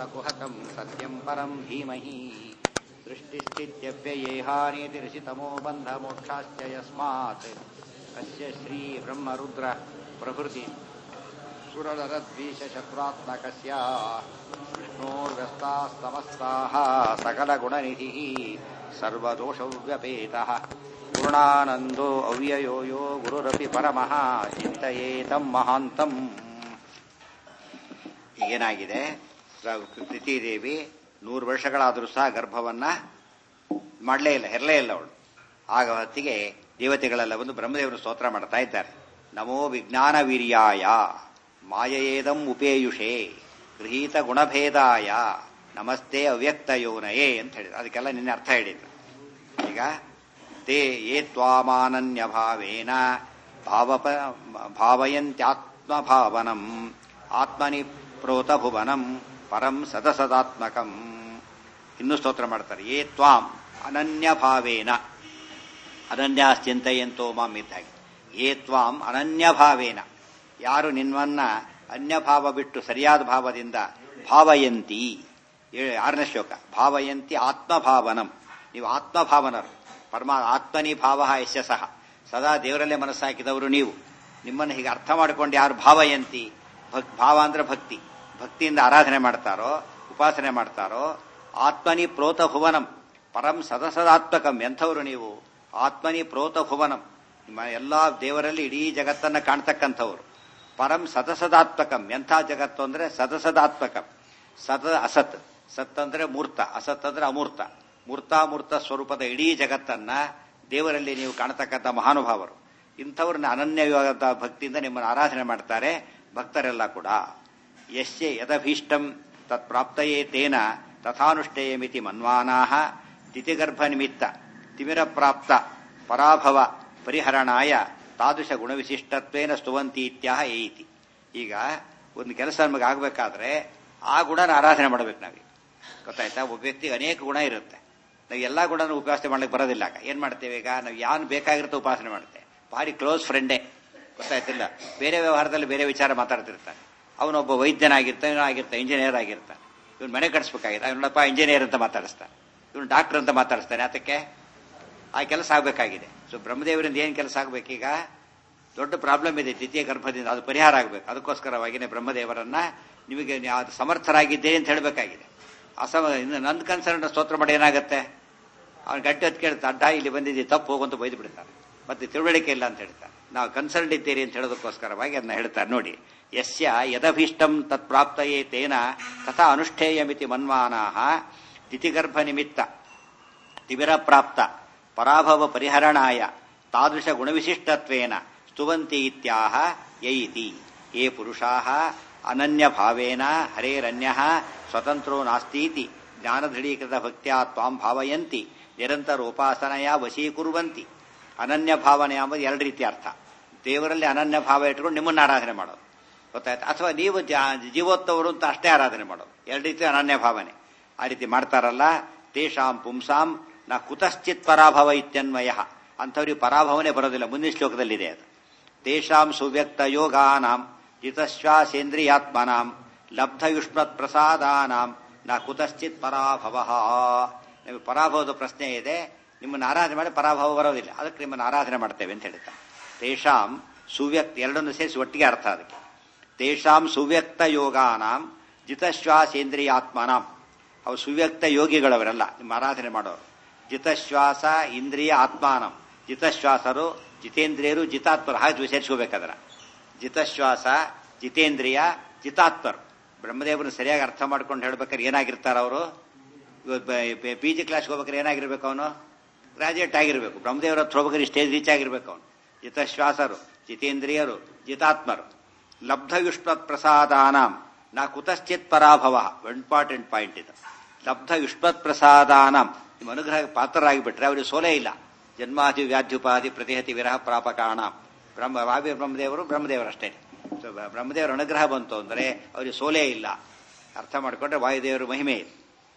कुहकम् सत्यम् परम् धीमहि दृष्टिस्थित्यप्ययेहानीतिरसितमो बन्धमोक्षाश्च यस्मात् अस्य श्रीब्रह्मरुद्र प्रभृति सुरनरद्वीशशत्रुरात्मकस्य विष्णोर्व्यस्तास्तमस्ताः सकलगुणनिधिः सर्वदोषव्यपेतः पूर्णानन्दो ಅವ್ಯಯೋ ಯೋ ಗುರುರಪಿ ಪರಮಃ ಚಿಂತೆಯೇತಂ ಮಹಾಂತಂ ಏನಾಗಿದೆ ದೇವಿ ನೂರು ವರ್ಷಗಳಾದರೂ ಸಹ ಗರ್ಭವನ್ನ ಮಾಡಲೇ ಇಲ್ಲ ಹೆರಲೇ ಇಲ್ಲ ಅವಳು ಆಗ ಹೊತ್ತಿಗೆ ದೇವತೆಗಳೆಲ್ಲ ಬಂದು ಬ್ರಹ್ಮದೇವರು ಸ್ತೋತ್ರ ಮಾಡ್ತಾ ಇದ್ದಾರೆ ನಮೋ ವಿಜ್ಞಾನ ವೀರ್ಯಾಯ ಮಾಯೇದಂ ಉಪೇಯುಷೇ ಗೃಹೀತ ಗುಣಭೇದಾಯ ನಮಸ್ತೆ ಅವ್ಯಕ್ತ ಯೋನಯೇ ಅಂತ ಹೇಳಿದ್ರು ಅದಕ್ಕೆಲ್ಲ ನಿನ್ನೆ ಅರ್ಥ ಹೇಳಿದ್ರು ಈಗ ತೇ ಯೇ ತ್ವಾಮಾನನ್ಯ ಭಾವೇನ ಭಾವಪ ಭಾವಯಂತ್ಯಾತ್ಮಭಾವನಂ ಆತ್ಮನಿ ಪ್ರೋತಭುವನಂ ಪರಂ ಸದಸದಾತ್ಮಕಂ ಇನ್ನೂ ಸ್ತೋತ್ರ ಮಾಡ್ತಾರೆ ಯೇ ತ್ವಾಂ ಅನನ್ಯ ಭಾವೇನ ಅನನ್ಯಾಶ್ಚಿಂತೆಯಂತೋ ಮಾಂ ಇದ್ದಾಗೆ ಯೇ ತ್ವಾಂ ಅನನ್ಯ ಭಾವೇನ ಯಾರು ನಿನ್ನವನ್ನ ಅನ್ಯಭಾವ ಬಿಟ್ಟು ಸರಿಯಾದ ಭಾವದಿಂದ ಭಾವಯಂತಿ ಆರನೇ ಶ್ಲೋಕ ಭಾವಯಂತಿ ಆತ್ಮಭಾವನಂ ನೀವು ಆತ್ಮಭಾವನರು ಪರಮಾ ಆತ್ಮನಿ ಭಾವ ಯಶ ಸಹ ಸದಾ ದೇವರಲ್ಲೇ ಮನಸ್ಸಾಕಿದವರು ನೀವು ನಿಮ್ಮನ್ನು ಹೀಗೆ ಅರ್ಥ ಮಾಡಿಕೊಂಡು ಯಾರು ಭಾವಯಂತಿ ಭಕ್ ಭಾವ ಅಂದ್ರೆ ಭಕ್ತಿ ಭಕ್ತಿಯಿಂದ ಆರಾಧನೆ ಮಾಡ್ತಾರೋ ಉಪಾಸನೆ ಮಾಡ್ತಾರೋ ಆತ್ಮನಿ ಪ್ರೋತ ಭುವನಂ ಪರಂ ಸದಸದಾತ್ಮಕಂ ಎಂಥವರು ನೀವು ಆತ್ಮನಿ ಪ್ರೋತ ಭುವನಂ ನಿಮ್ಮ ಎಲ್ಲಾ ದೇವರಲ್ಲಿ ಇಡೀ ಜಗತ್ತನ್ನ ಕಾಣ್ತಕ್ಕಂಥವ್ರು ಪರಂ ಸದಸದಾತ್ಮಕಂ ಎಂಥ ಜಗತ್ತು ಅಂದ್ರೆ ಸದಸದಾತ್ಮಕಂ ಸದ ಅಸತ್ ಸತ್ ಅಂದ್ರೆ ಮೂರ್ತ ಅಸತ್ ಅಂದ್ರೆ ಅಮೂರ್ತ ಮೂರ್ತಾಮೂರ್ತ ಸ್ವರೂಪದ ಇಡೀ ಜಗತ್ತನ್ನ ದೇವರಲ್ಲಿ ನೀವು ಕಾಣತಕ್ಕಂಥ ಮಹಾನುಭಾವರು ಇಂಥವ್ರನ್ನ ಅನನ್ಯವಾದ ಭಕ್ತಿಯಿಂದ ನಿಮ್ಮನ್ನು ಆರಾಧನೆ ಮಾಡ್ತಾರೆ ಭಕ್ತರೆಲ್ಲ ಕೂಡ ಯಶ್ಯ ಯದಭೀಷ್ಟಂ ತತ್ಪ್ರಾಪ್ತಯೇ ತೇನ ತಥಾನುಷ್ಠೇಯಮಿತಿ ಮನ್ವಾನಾಹ ತಿಥಿಗರ್ಭ ನಿಮಿತ್ತ ತಿಮಿರ ಪ್ರಾಪ್ತ ಪರಾಭವ ಪರಿಹರಣಾಯ ತಾದೃಶ ಗುಣವಿಶಿಷ್ಟತ್ವೇನ ಸ್ತುವಂತಿ ಇತ್ಯಾಹ ಏಯಿತಿ ಈಗ ಒಂದು ಕೆಲಸ ನಮಗೆ ಆಗಬೇಕಾದ್ರೆ ಆ ಗುಣನ ಆರಾಧನೆ ಮಾಡಬೇಕು ನಾವೀಗ ಗೊತ್ತಾಯ್ತಾ ಒಬ್ಬ ವ್ಯಕ್ತಿಗೆ ಅನೇಕ ಗುಣ ಇರುತ್ತೆ ನಾವು ಎಲ್ಲಾ ಗುಣನೂ ಉಪಾಸನೆ ಮಾಡ್ಲಿಕ್ಕೆ ಬರೋದಿಲ್ಲ ಏನ್ ಮಾಡ್ತೇವೆ ಈಗ ನಾವು ಯಾನ್ ಬೇಕಾಗಿರುತ್ತೆ ಉಪಾಸನೆ ಮಾಡ್ತೇವೆ ಭಾರಿ ಕ್ಲೋಸ್ ಫ್ರೆಂಡೇ ಗೊತ್ತಾಯ್ತಿಲ್ಲ ಬೇರೆ ವ್ಯವಹಾರದಲ್ಲಿ ಬೇರೆ ವಿಚಾರ ಮಾತಾಡ್ತಿರ್ತಾನೆ ಅವನೊಬ್ಬ ವೈದ್ಯನಾಗಿರ್ತಾನೆ ಆಗಿರ್ತಾನೆ ಇಂಜಿನಿಯರ್ ಆಗಿರ್ತಾನೆ ಇವನು ಮನೆ ಕಟ್ಸ್ಬೇಕಾಗಿದೆ ಅವನಪ್ಪ ಇಂಜಿನಿಯರ್ ಅಂತ ಮಾತಾಡಿಸ್ತಾನೆ ಇವನು ಡಾಕ್ಟರ್ ಅಂತ ಮಾತಾಡಿಸ್ತಾನೆ ಅದಕ್ಕೆ ಆ ಕೆಲಸ ಆಗಬೇಕಾಗಿದೆ ಸೊ ಬ್ರಹ್ಮದೇವರಿಂದ ಏನು ಕೆಲಸ ಆಗ್ಬೇಕೀಗ ದೊಡ್ಡ ಪ್ರಾಬ್ಲಮ್ ಇದೆ ದ್ವಿತೀಯ ಗರ್ಭದಿಂದ ಅದು ಪರಿಹಾರ ಆಗಬೇಕು ಅದಕ್ಕೋಸ್ಕರವಾಗಿನೇ ಬ್ರಹ್ಮದೇವರನ್ನ ನಿಮಗೆ ಅದು ಸಮರ್ಥರಾಗಿದ್ದೇನೆ ಅಂತ ಹೇಳಬೇಕಾಗಿದೆ ಅಸಮ ನಂದು ಕನ್ಸರ್ನ್ ಸ್ತೋತ್ರ ಮಾಡಿ ಏನಾಗುತ್ತೆ ಅವ್ನು ಗಟ್ಟಿ ಹೊತ್ತು ಕೇಳ್ತಾ ಅಡ್ಡ ಇಲ್ಲಿ ಬಂದಿದ್ದೀವಿ ತಪ್ಪು ಹೋಗಂತ ಬೈದು ಬಿಡ್ತಾರೆ ಮತ್ತೆ ತಿಳುವಳಿಕೆ ಇಲ್ಲ ಅಂತ ಹೇಳ್ತಾರೆ ನಾವು ಕನ್ಸರ್ನ್ ಇದ್ದೀರಿ ಅಂತ ಹೇಳೋದಕ್ಕೋಸ್ಕರವಾಗಿ ಅದನ್ನ ಹೇಳ್ತಾರೆ ನೋಡಿ ಯಸ್ಯ ಯದಭೀಷ್ಟಂ ತತ್ಪ್ರಾಪ್ತಯೇ ತೇನ ತಥಾ ಅನುಷ್ಠೇಯಮಿತಿ ಮನ್ವಾನಾಹ ತಿಥಿಗರ್ಭ ನಿಮಿತ್ತ ತಿಮಿರ ಪ್ರಾಪ್ತ ಪರಾಭವ ಪರಿಹರಣಾಯ ತಾದೃಶ ಗುಣವಿಶಿಷ್ಟತ್ವೇನ ಸ್ತುವಂತಿ ಇತ್ಯಾಹ ಯೈತಿ ಯೇ ಪುರುಷಾಃ ಅನನ್ಯ ಭಾವೇನ ಹರೇರನ್ಯ ಸ್ವತಂತ್ರೋ ನಾಸ್ತೀತಿ ಜ್ಞಾನದೃಢೀಕೃತ ಭಕ್ತ್ಯಾ ತ್ವಾಂ ಭಾವಯಂತಿ ನಿರಂತರ ಉಪಾಸನೆಯ ವಶೀಕುರುವಂತಿ ಅನನ್ಯ ಭಾವನೆ ಎಂಬುದು ಎರಡು ರೀತಿ ಅರ್ಥ ದೇವರಲ್ಲಿ ಅನನ್ಯ ಭಾವ ಇಟ್ಕೊಂಡು ನಿಮ್ಮನ್ನ ಆರಾಧನೆ ಮಾಡೋದು ಗೊತ್ತಾಯ್ತು ಅಥವಾ ನೀವು ಜೀವೋತ್ತವರು ಅಂತ ಅಷ್ಟೇ ಆರಾಧನೆ ಮಾಡೋದು ಎರಡು ರೀತಿ ಅನನ್ಯ ಭಾವನೆ ಆ ರೀತಿ ಮಾಡ್ತಾರಲ್ಲ ತೇಷಾಂ ಪುಂಸಾಂ ನ ಕುತಶ್ಚಿತ್ ಪರಾಭವ ಇತ್ಯನ್ವಯ ಅಂಥವ್ರಿಗೆ ಪರಾಭವನೆ ಬರೋದಿಲ್ಲ ಮುಂದಿನ ಶ್ಲೋಕದಲ್ಲಿದೆ ಅದು ತೇಷಾಂ ಸುವ್ಯಕ್ತ ಯೋಗಾನಾಂ ಜಿತಶ್ವಾಸೇಂದ್ರಿಯಾತ್ಮನಾಂ ಲಬ್ಧಯುಷ್ಮತ್ ಪ್ರಸಾದಾನಾಂ ನ ಕುತಶ್ಚಿತ್ ಪರಾಭವ ನಿಮಗೆ ಪರಾಭವದ ಪ್ರಶ್ನೆ ಇದೆ ನಿಮ್ಮನ್ನು ಆರಾಧನೆ ಮಾಡಿ ಪರಾಭವ ಬರೋದಿಲ್ಲ ಅದಕ್ಕೆ ನಿಮ್ಮನ್ನು ಆರಾಧನೆ ಮಾಡ್ತೇವೆ ಅಂತ ಹೇಳ್ತಾರೆ ತೇಷಾಂ ಸುವ್ಯಕ್ತ ಎರಡನ್ನು ಸೇರಿಸಿ ಒಟ್ಟಿಗೆ ಅರ್ಥ ಅದಕ್ಕೆ ತೇಷಾಂ ಸುವ್ಯಕ್ತ ಯೋಗಾನಾಂ ಜಿತಶ್ವಾಸೇಂದ್ರಿಯಾತ್ಮನಾಂ ಅವು ಸುವ್ಯಕ್ತ ಯೋಗಿಗಳವರೆಲ್ಲ ನಿಮ್ಮ ಆರಾಧನೆ ಮಾಡೋರು ಜಿತಶ್ವಾಸ ಇಂದ್ರಿಯ ಆತ್ಮಾನಂ ಜಿತಶ್ವಾಸರು ಜಿತೇಂದ್ರಿಯರು ಜಿತಾತ್ಮರು ಹಾಗೆ ಸೇರಿಸ್ಕೋಬೇಕಾದ್ರ ಜಿತಶ್ವಾಸ ಜಿತೇಂದ್ರಿಯ ಜಿತಾತ್ಮರು ಬ್ರಹ್ಮದೇವರನ್ನು ಸರಿಯಾಗಿ ಅರ್ಥ ಮಾಡ್ಕೊಂಡು ಹೇಳ್ಬೇಕಾದ್ರೆ ಏನಾಗಿರ್ತಾರ ಅವರು ಪಿ ಜಿ ಕ್ಲಾಸ್ಗೆ ಹೋಗ್ಬೇಕಾದ್ರೆ ಏನಾಗಿರ್ಬೇಕು ಅವನು ಗ್ರಾಜುಯೇಟ್ ಆಗಿರ್ಬೇಕು ಬ್ರಹ್ಮದೇವರ ಹತ್ರ ಹೋಗ್ಬೇಕಾದ್ರೆ ಸ್ಟೇಜ್ ರೀಚ್ ಆಗಿರ್ಬೇಕು ಅವನು ಜಿತಶ್ವಾಸರು ಜಿತೇಂದ್ರಿಯರು ಜಿತಾತ್ಮರು ಲಬ್ಧಯುಷ್ಮ ಪ್ರಸಾದಾನಾಂ ನಾ ಕುತಶ್ಚಿತ್ ಪರಾಭವ ಇಂಪಾರ್ಟೆಂಟ್ ಪಾಯಿಂಟ್ ಇದು ಲಬ್ಧ ಯುಷ್ಮತ್ ಪ್ರಸಾದಾನಾಂ ನಿಮ್ಮ ಅನುಗ್ರಹ ಪಾತ್ರರಾಗಿಬಿಟ್ರೆ ಅವರಿಗೆ ಸೋಲೇ ಇಲ್ಲ ಜನ್ಮಾದಿ ವ್ಯಾಧ್ಯುಪಾದಿ ಪ್ರತಿಹತಿ ವಿರಹ ಪ್ರಾಪಕಾಣ ಬ್ರಹ್ಮ ವಾವಿ ಬ್ರಹ್ಮದೇವರು ಬ್ರಹ್ಮದೇವರಷ್ಟೇ ಬ್ರಹ್ಮದೇವರ ಅನುಗ್ರಹ ಬಂತು ಅಂದ್ರೆ ಅವರಿಗೆ ಸೋಲೇ ಇಲ್ಲ ಅರ್ಥ ಮಾಡಿಕೊಂಡ್ರೆ ವಾಯುದೇವರ ಮಹಿಮೆ ಇದೆ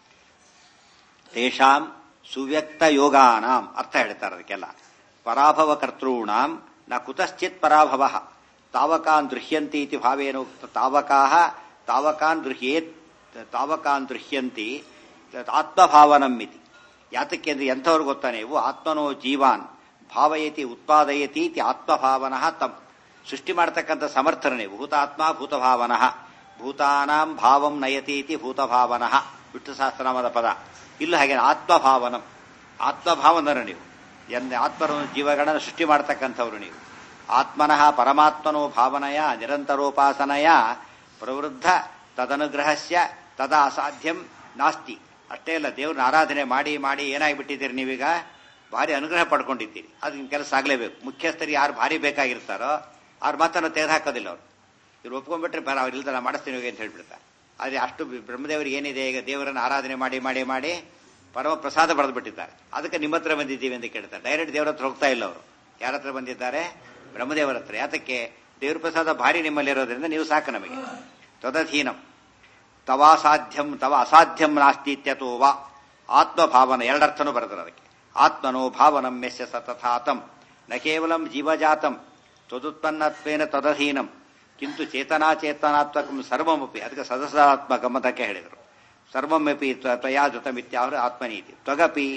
ತೇಷಾಂ ಸುವ್ಯಕ್ತ ಯೋಗಾನಾಂ ಅರ್ಥ ಹೇಳ್ತಾರೆ ಅದಕ್ಕೆಲ್ಲ ಪರಾಭವ ಕರ್ತॄಣಾಂ ನ ಕುತಶ್ಚಿತ್ ಪರಾಭವ ತಾವಕಾನ್ ದೃಶ್ಯಂತಿ ಇತಿ ಭಾವೇನ ತಾವಕಾ ತಾವಕಾನ್ ಗೃಹ್ಯೇತ್ ತಾವಕಾನ್ ದೃಶ್ಯಂತಿ ಆತ್ಮಭಾವನಂ ಇತಿ ಯಾತಕ್ಕೆ ಅಂದ್ರೆ ಎಂಥವ್ರು ಗೊತ್ತಾ ನೀವು ಆತ್ಮನೋ ಜೀವಾನ್ ಭಾವಯತಿ ಉತ್ಪಾದಯತಿ ಇತಿ ಆತ್ಮಭಾವನಃ ತಮ್ ಸೃಷ್ಟಿ ಮಾಡ್ತಕ್ಕಂಥ ಸಮರ್ಥನ ನೀವು ಭೂತಾತ್ಮ ಭೂತಭಾವನಃ ಭೂತಾನಾಂ ಭಾವಂ ನಯತಿ ಇತಿ ಭೂತಭಾವನಃ ವಿಷ್ಣು ಸಹಸ್ರನಾಮದ ಪದ ಇಲ್ಲೂ ಹಾಗೆ ಆತ್ಮಭಾವನಂ ಆತ್ಮಭಾವನರು ನೀವು ಎಂದ ಆತ್ಮರನ್ನು ಜೀವಗಳನ್ನು ಸೃಷ್ಟಿ ಮಾಡ್ತಕ್ಕಂಥವ್ರು ನೀವು ಆತ್ಮನಃ ಪರಮಾತ್ಮನೋ ಭಾವನೆಯ ನಿರಂತರೋಪಾಸನೆಯ ಪ್ರವೃದ್ಧ ತದನುಗ್ರಹಸ್ಯ ತದಾ ಅಸಾಧ್ಯಂ ನಾಸ್ತಿ ಅಷ್ಟೇ ಅಲ್ಲ ದೇವ್ರನ್ನ ಆರಾಧನೆ ಮಾಡಿ ಮಾಡಿ ಏನಾಗಿಬಿಟ್ಟಿದ್ದೀರಿ ನೀವೀಗ ಭಾರಿ ಅನುಗ್ರಹ ಪಡ್ಕೊಂಡಿದ್ದೀರಿ ಅದು ನಿಮ್ಮ ಕೆಲಸ ಆಗಲೇಬೇಕು ಮುಖ್ಯಸ್ಥರಿಗೆ ಯಾರು ಭಾರಿ ಬೇಕಾಗಿರ್ತಾರೋ ಅವ್ರ ಮಾತನ್ನು ತೆಗೆದುಹಾಕೋದಿಲ್ಲ ಅವರು ಇವ್ರು ಒಪ್ಕೊಂಡ್ಬಿಟ್ರೆ ಬರ ಅವ್ರು ಇಲ್ದ ಮಾಡಿಸ್ತೀನಿ ಹೋಗಿ ಅಂತ ಹೇಳ್ಬಿಡ್ತಾರೆ ಆದರೆ ಅಷ್ಟು ಬ್ರಹ್ಮದೇವರಿಗೆ ಏನಿದೆ ಈಗ ದೇವರನ್ನು ಆರಾಧನೆ ಮಾಡಿ ಮಾಡಿ ಮಾಡಿ ಪರಮ ಪ್ರಸಾದ ಬರೆದು ಬಿಟ್ಟಿದ್ದಾರೆ ಅದಕ್ಕೆ ನಿಮ್ಮ ಹತ್ರ ಬಂದಿದ್ದೀವಿ ಅಂತ ಕೇಳ್ತಾರೆ ಡೈರೆಕ್ಟ್ ದೇವರ ಹತ್ರ ಹೋಗ್ತಾ ಇಲ್ಲ ಅವರು ಯಾರ ಹತ್ರ ಬಂದಿದ್ದಾರೆ ಬ್ರಹ್ಮದೇವರ ಹತ್ರ ಯಾತಕ್ಕೆ ದೇವ್ರ ಪ್ರಸಾದ ಭಾರಿ ನಿಮ್ಮಲ್ಲಿ ಇರೋದ್ರಿಂದ ನೀವು ಸಾಕು ನಮಗೆ ತದಧೀನಂ ತವಾಸಾಧ್ಯಂ ತವ ಅಸಾಧ್ಯಂ ನಾಸ್ತಿ ಇತ್ಯತೋ ವಾ ಆತ್ಮಭಾವನ ಎರಡರ್ಥನೂ ಬರೆದರು ಅದಕ್ಕೆ ಆತ್ಮನೋ ಭಾವನಂ ಯಸ್ಯ ಸತಥಾತಂ ನ ಕೇವಲಂ ಜೀವಜಾತಂ ತದುತ್ಪನ್ನತ್ವೇನ ತದಧೀನಂ ಕಿಂತು ಚೇತನಾಚೇತನಾತ್ಮಕಂ ಸರ್ವಮಪಿ ಅದಕ್ಕೆ ಸದಸಾತ್ಮಕಂ ಅಂತಕ್ಕೆ ಹೇಳಿದರು ಸರ್ವಮಪಿ ತ್ವಯಾ ಜುತಮಿತ್ಯಾವರು ಆತ್ಮನೀತಿ ತ್ವಗಪಿ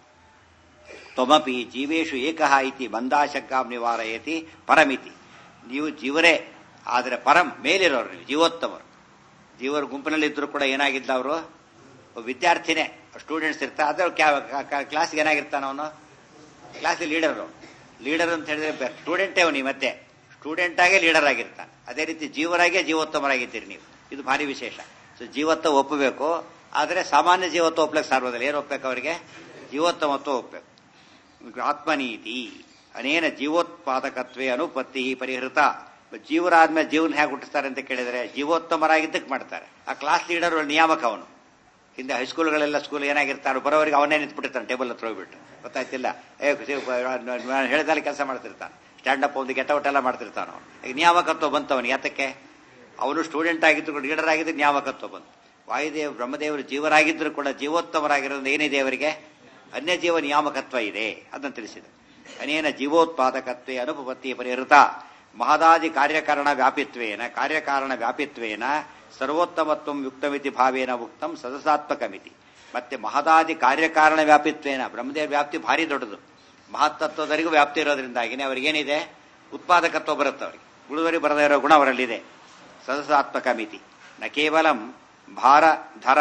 ತ್ವಮಪಿ ಜೀವೇಶು ಏಕಃ ಇತಿ ಬಂದಾಶಂಕಾಂ ನಿವಾರಯತಿ ಪರಮಿತಿ ನೀವು ಜೀವರೇ ಆದರೆ ಪರಂ ಮೇಲಿರೋರು ನೀವು ಜೀವೋತ್ತಮರು ಜೀವರ ಗುಂಪಿನಲ್ಲಿದ್ದರೂ ಕೂಡ ಏನಾಗಿದ್ದ ಅವರು ವಿದ್ಯಾರ್ಥಿನೇ ಸ್ಟೂಡೆಂಟ್ಸ್ ಇರ್ತಾರೆ ಅದ್ರ ಕ್ಲಾಸ್ಗೆ ಏನಾಗಿರ್ತಾನ ಅವನು ಕ್ಲಾಸ್ ಲೀಡರು ಲೀಡರ್ ಅಂತ ಹೇಳಿದ್ರೆ ಸ್ಟೂಡೆಂಟೇ ಅವನು ಮತ್ತೆ ಸ್ಟೂಡೆಂಟ್ ಆಗೇ ಲೀಡರ್ ಆಗಿರ್ತಾನೆ ಅದೇ ರೀತಿ ಜೀವರಾಗೇ ಜೀವೋತ್ತಮರಾಗಿದ್ದೀರಿ ನೀವು ಇದು ಭಾರಿ ವಿಶೇಷ ಸೊ ಜೀವತ್ವ ಒಪ್ಪಬೇಕು ಆದರೆ ಸಾಮಾನ್ಯ ಜೀವತ್ವ ಒಪ್ಪಲಿಕ್ಕೆ ಸಾರ್ವದಿಲ್ಲ ಏನು ಒಪ್ಪಬೇಕು ಅವರಿಗೆ ಜೀವೋತ್ತಮತ್ವ ಒಪ್ಪಬೇಕು ಆತ್ಮನೀತಿ ಅನೇನ ಜೀವೋತ್ಪಾದಕತ್ವೇ ಅನುಪತ್ತಿ ಪರಿಹೃತ ಜೀವರಾದ್ಮೇಲೆ ಜೀವನ ಹೇಗೆ ಹುಟ್ಟಿಸ್ತಾರೆ ಅಂತ ಕೇಳಿದರೆ ಜೀವೋತ್ತಮರಾಗಿದ್ದಕ್ಕೆ ಮಾಡ್ತಾರೆ ಆ ಕ್ಲಾಸ್ ಲೀಡರ್ ನಿಯಾಮಕ ಅವನು ಹಿಂದೆ ಹೈಸ್ಕೂಲ್ಗಳೆಲ್ಲ ಸ್ಕೂಲ್ ಏನಾಗಿರ್ತಾರೆ ಬರೋವರಿಗೆ ಅವನ್ನೇ ನಿಂತ್ಬಿಟ್ಟಿರ್ತಾನೆ ಟೇಬಲ್ ಹತ್ರ ಹೋಗ್ಬಿಟ್ಟು ಗೊತ್ತಾಯ್ತಿಲ್ಲ ಏ ಹೇಳಿದಲ್ಲಿ ಕೆಲಸ ಮಾಡ್ತಿರ್ತಾನೆ ಸ್ಟ್ಯಾಂಡ್ ಅಪ್ ಒಂದು ಗೆಟ್ ಔಟ್ ಎಲ್ಲ ಮಾಡ್ತಿರ್ತಾನೆ ಅವನು ಈಗ ನಿಯಾಮಕತ್ವ ಬಂತು ಅವನಿಗೆ ಯಾತಕ್ಕೆ ಅವನು ಸ್ಟೂಡೆಂಟ್ ಆಗಿದ್ರು ಲೀಡರ್ ಆಗಿದ್ದು ನಿಯಾಮಕತ್ವ ಬಂತು ವಾಯುದೇವ ಬ್ರಹ್ಮದೇವರು ಜೀವರಾಗಿದ್ರು ಕೂಡ ಜೀವೋತ್ತಮರಾಗಿರೋದು ಏನಿದೆ ಅವರಿಗೆ ಅನ್ಯ ಜೀವ ನಿಯಾಮಕತ್ವ ಇದೆ ಅದನ್ನು ತಿಳಿಸಿದೆ ಅನೇನ ಜೀವೋತ್ಪಾದಕತ್ವೇ ಅನುಪಪತ್ತಿ ಪರಿಹೃತ ಮಹದಾದಿ ಕಾರ್ಯಕಾರಣ ವ್ಯಾಪಿತ್ವೇನ ಕಾರ್ಯಕಾರಣ ವ್ಯಾಪಿತ್ವೇನ ಸರ್ವೋತ್ತಮತ್ವ ಯುಕ್ತಮಿತಿ ಭಾವೇನ ಉಕ್ತಂ ಸದಸಾತ್ಮಕಮಿತಿ ಮತ್ತೆ ಮಹದಾದಿ ಕಾರ್ಯಕಾರಣ ವ್ಯಾಪಿತ್ವೇನ ಬ್ರಹ್ಮದೇವ ವ್ಯಾಪ್ತಿ ಭಾರಿ ದೊಡ್ಡದು ಮಹತ್ತತ್ವದವರೆಗೂ ವ್ಯಾಪ್ತಿ ಇರೋದ್ರಿಂದಾಗಿನೇ ಅವರಿಗೇನಿದೆ ಉತ್ಪಾದಕತ್ವ ಬರುತ್ತೆ ಅವರಿಗೆ ಉಳಿದವರಿಗೆ ಬರದೇ ಇರೋ ಗುಣ ಅವರಲ್ಲಿದೆ ಸದಸಾತ್ಮಕ ಮಿತಿ ನ ಕೇವಲಂ ಭಾರ ಧರ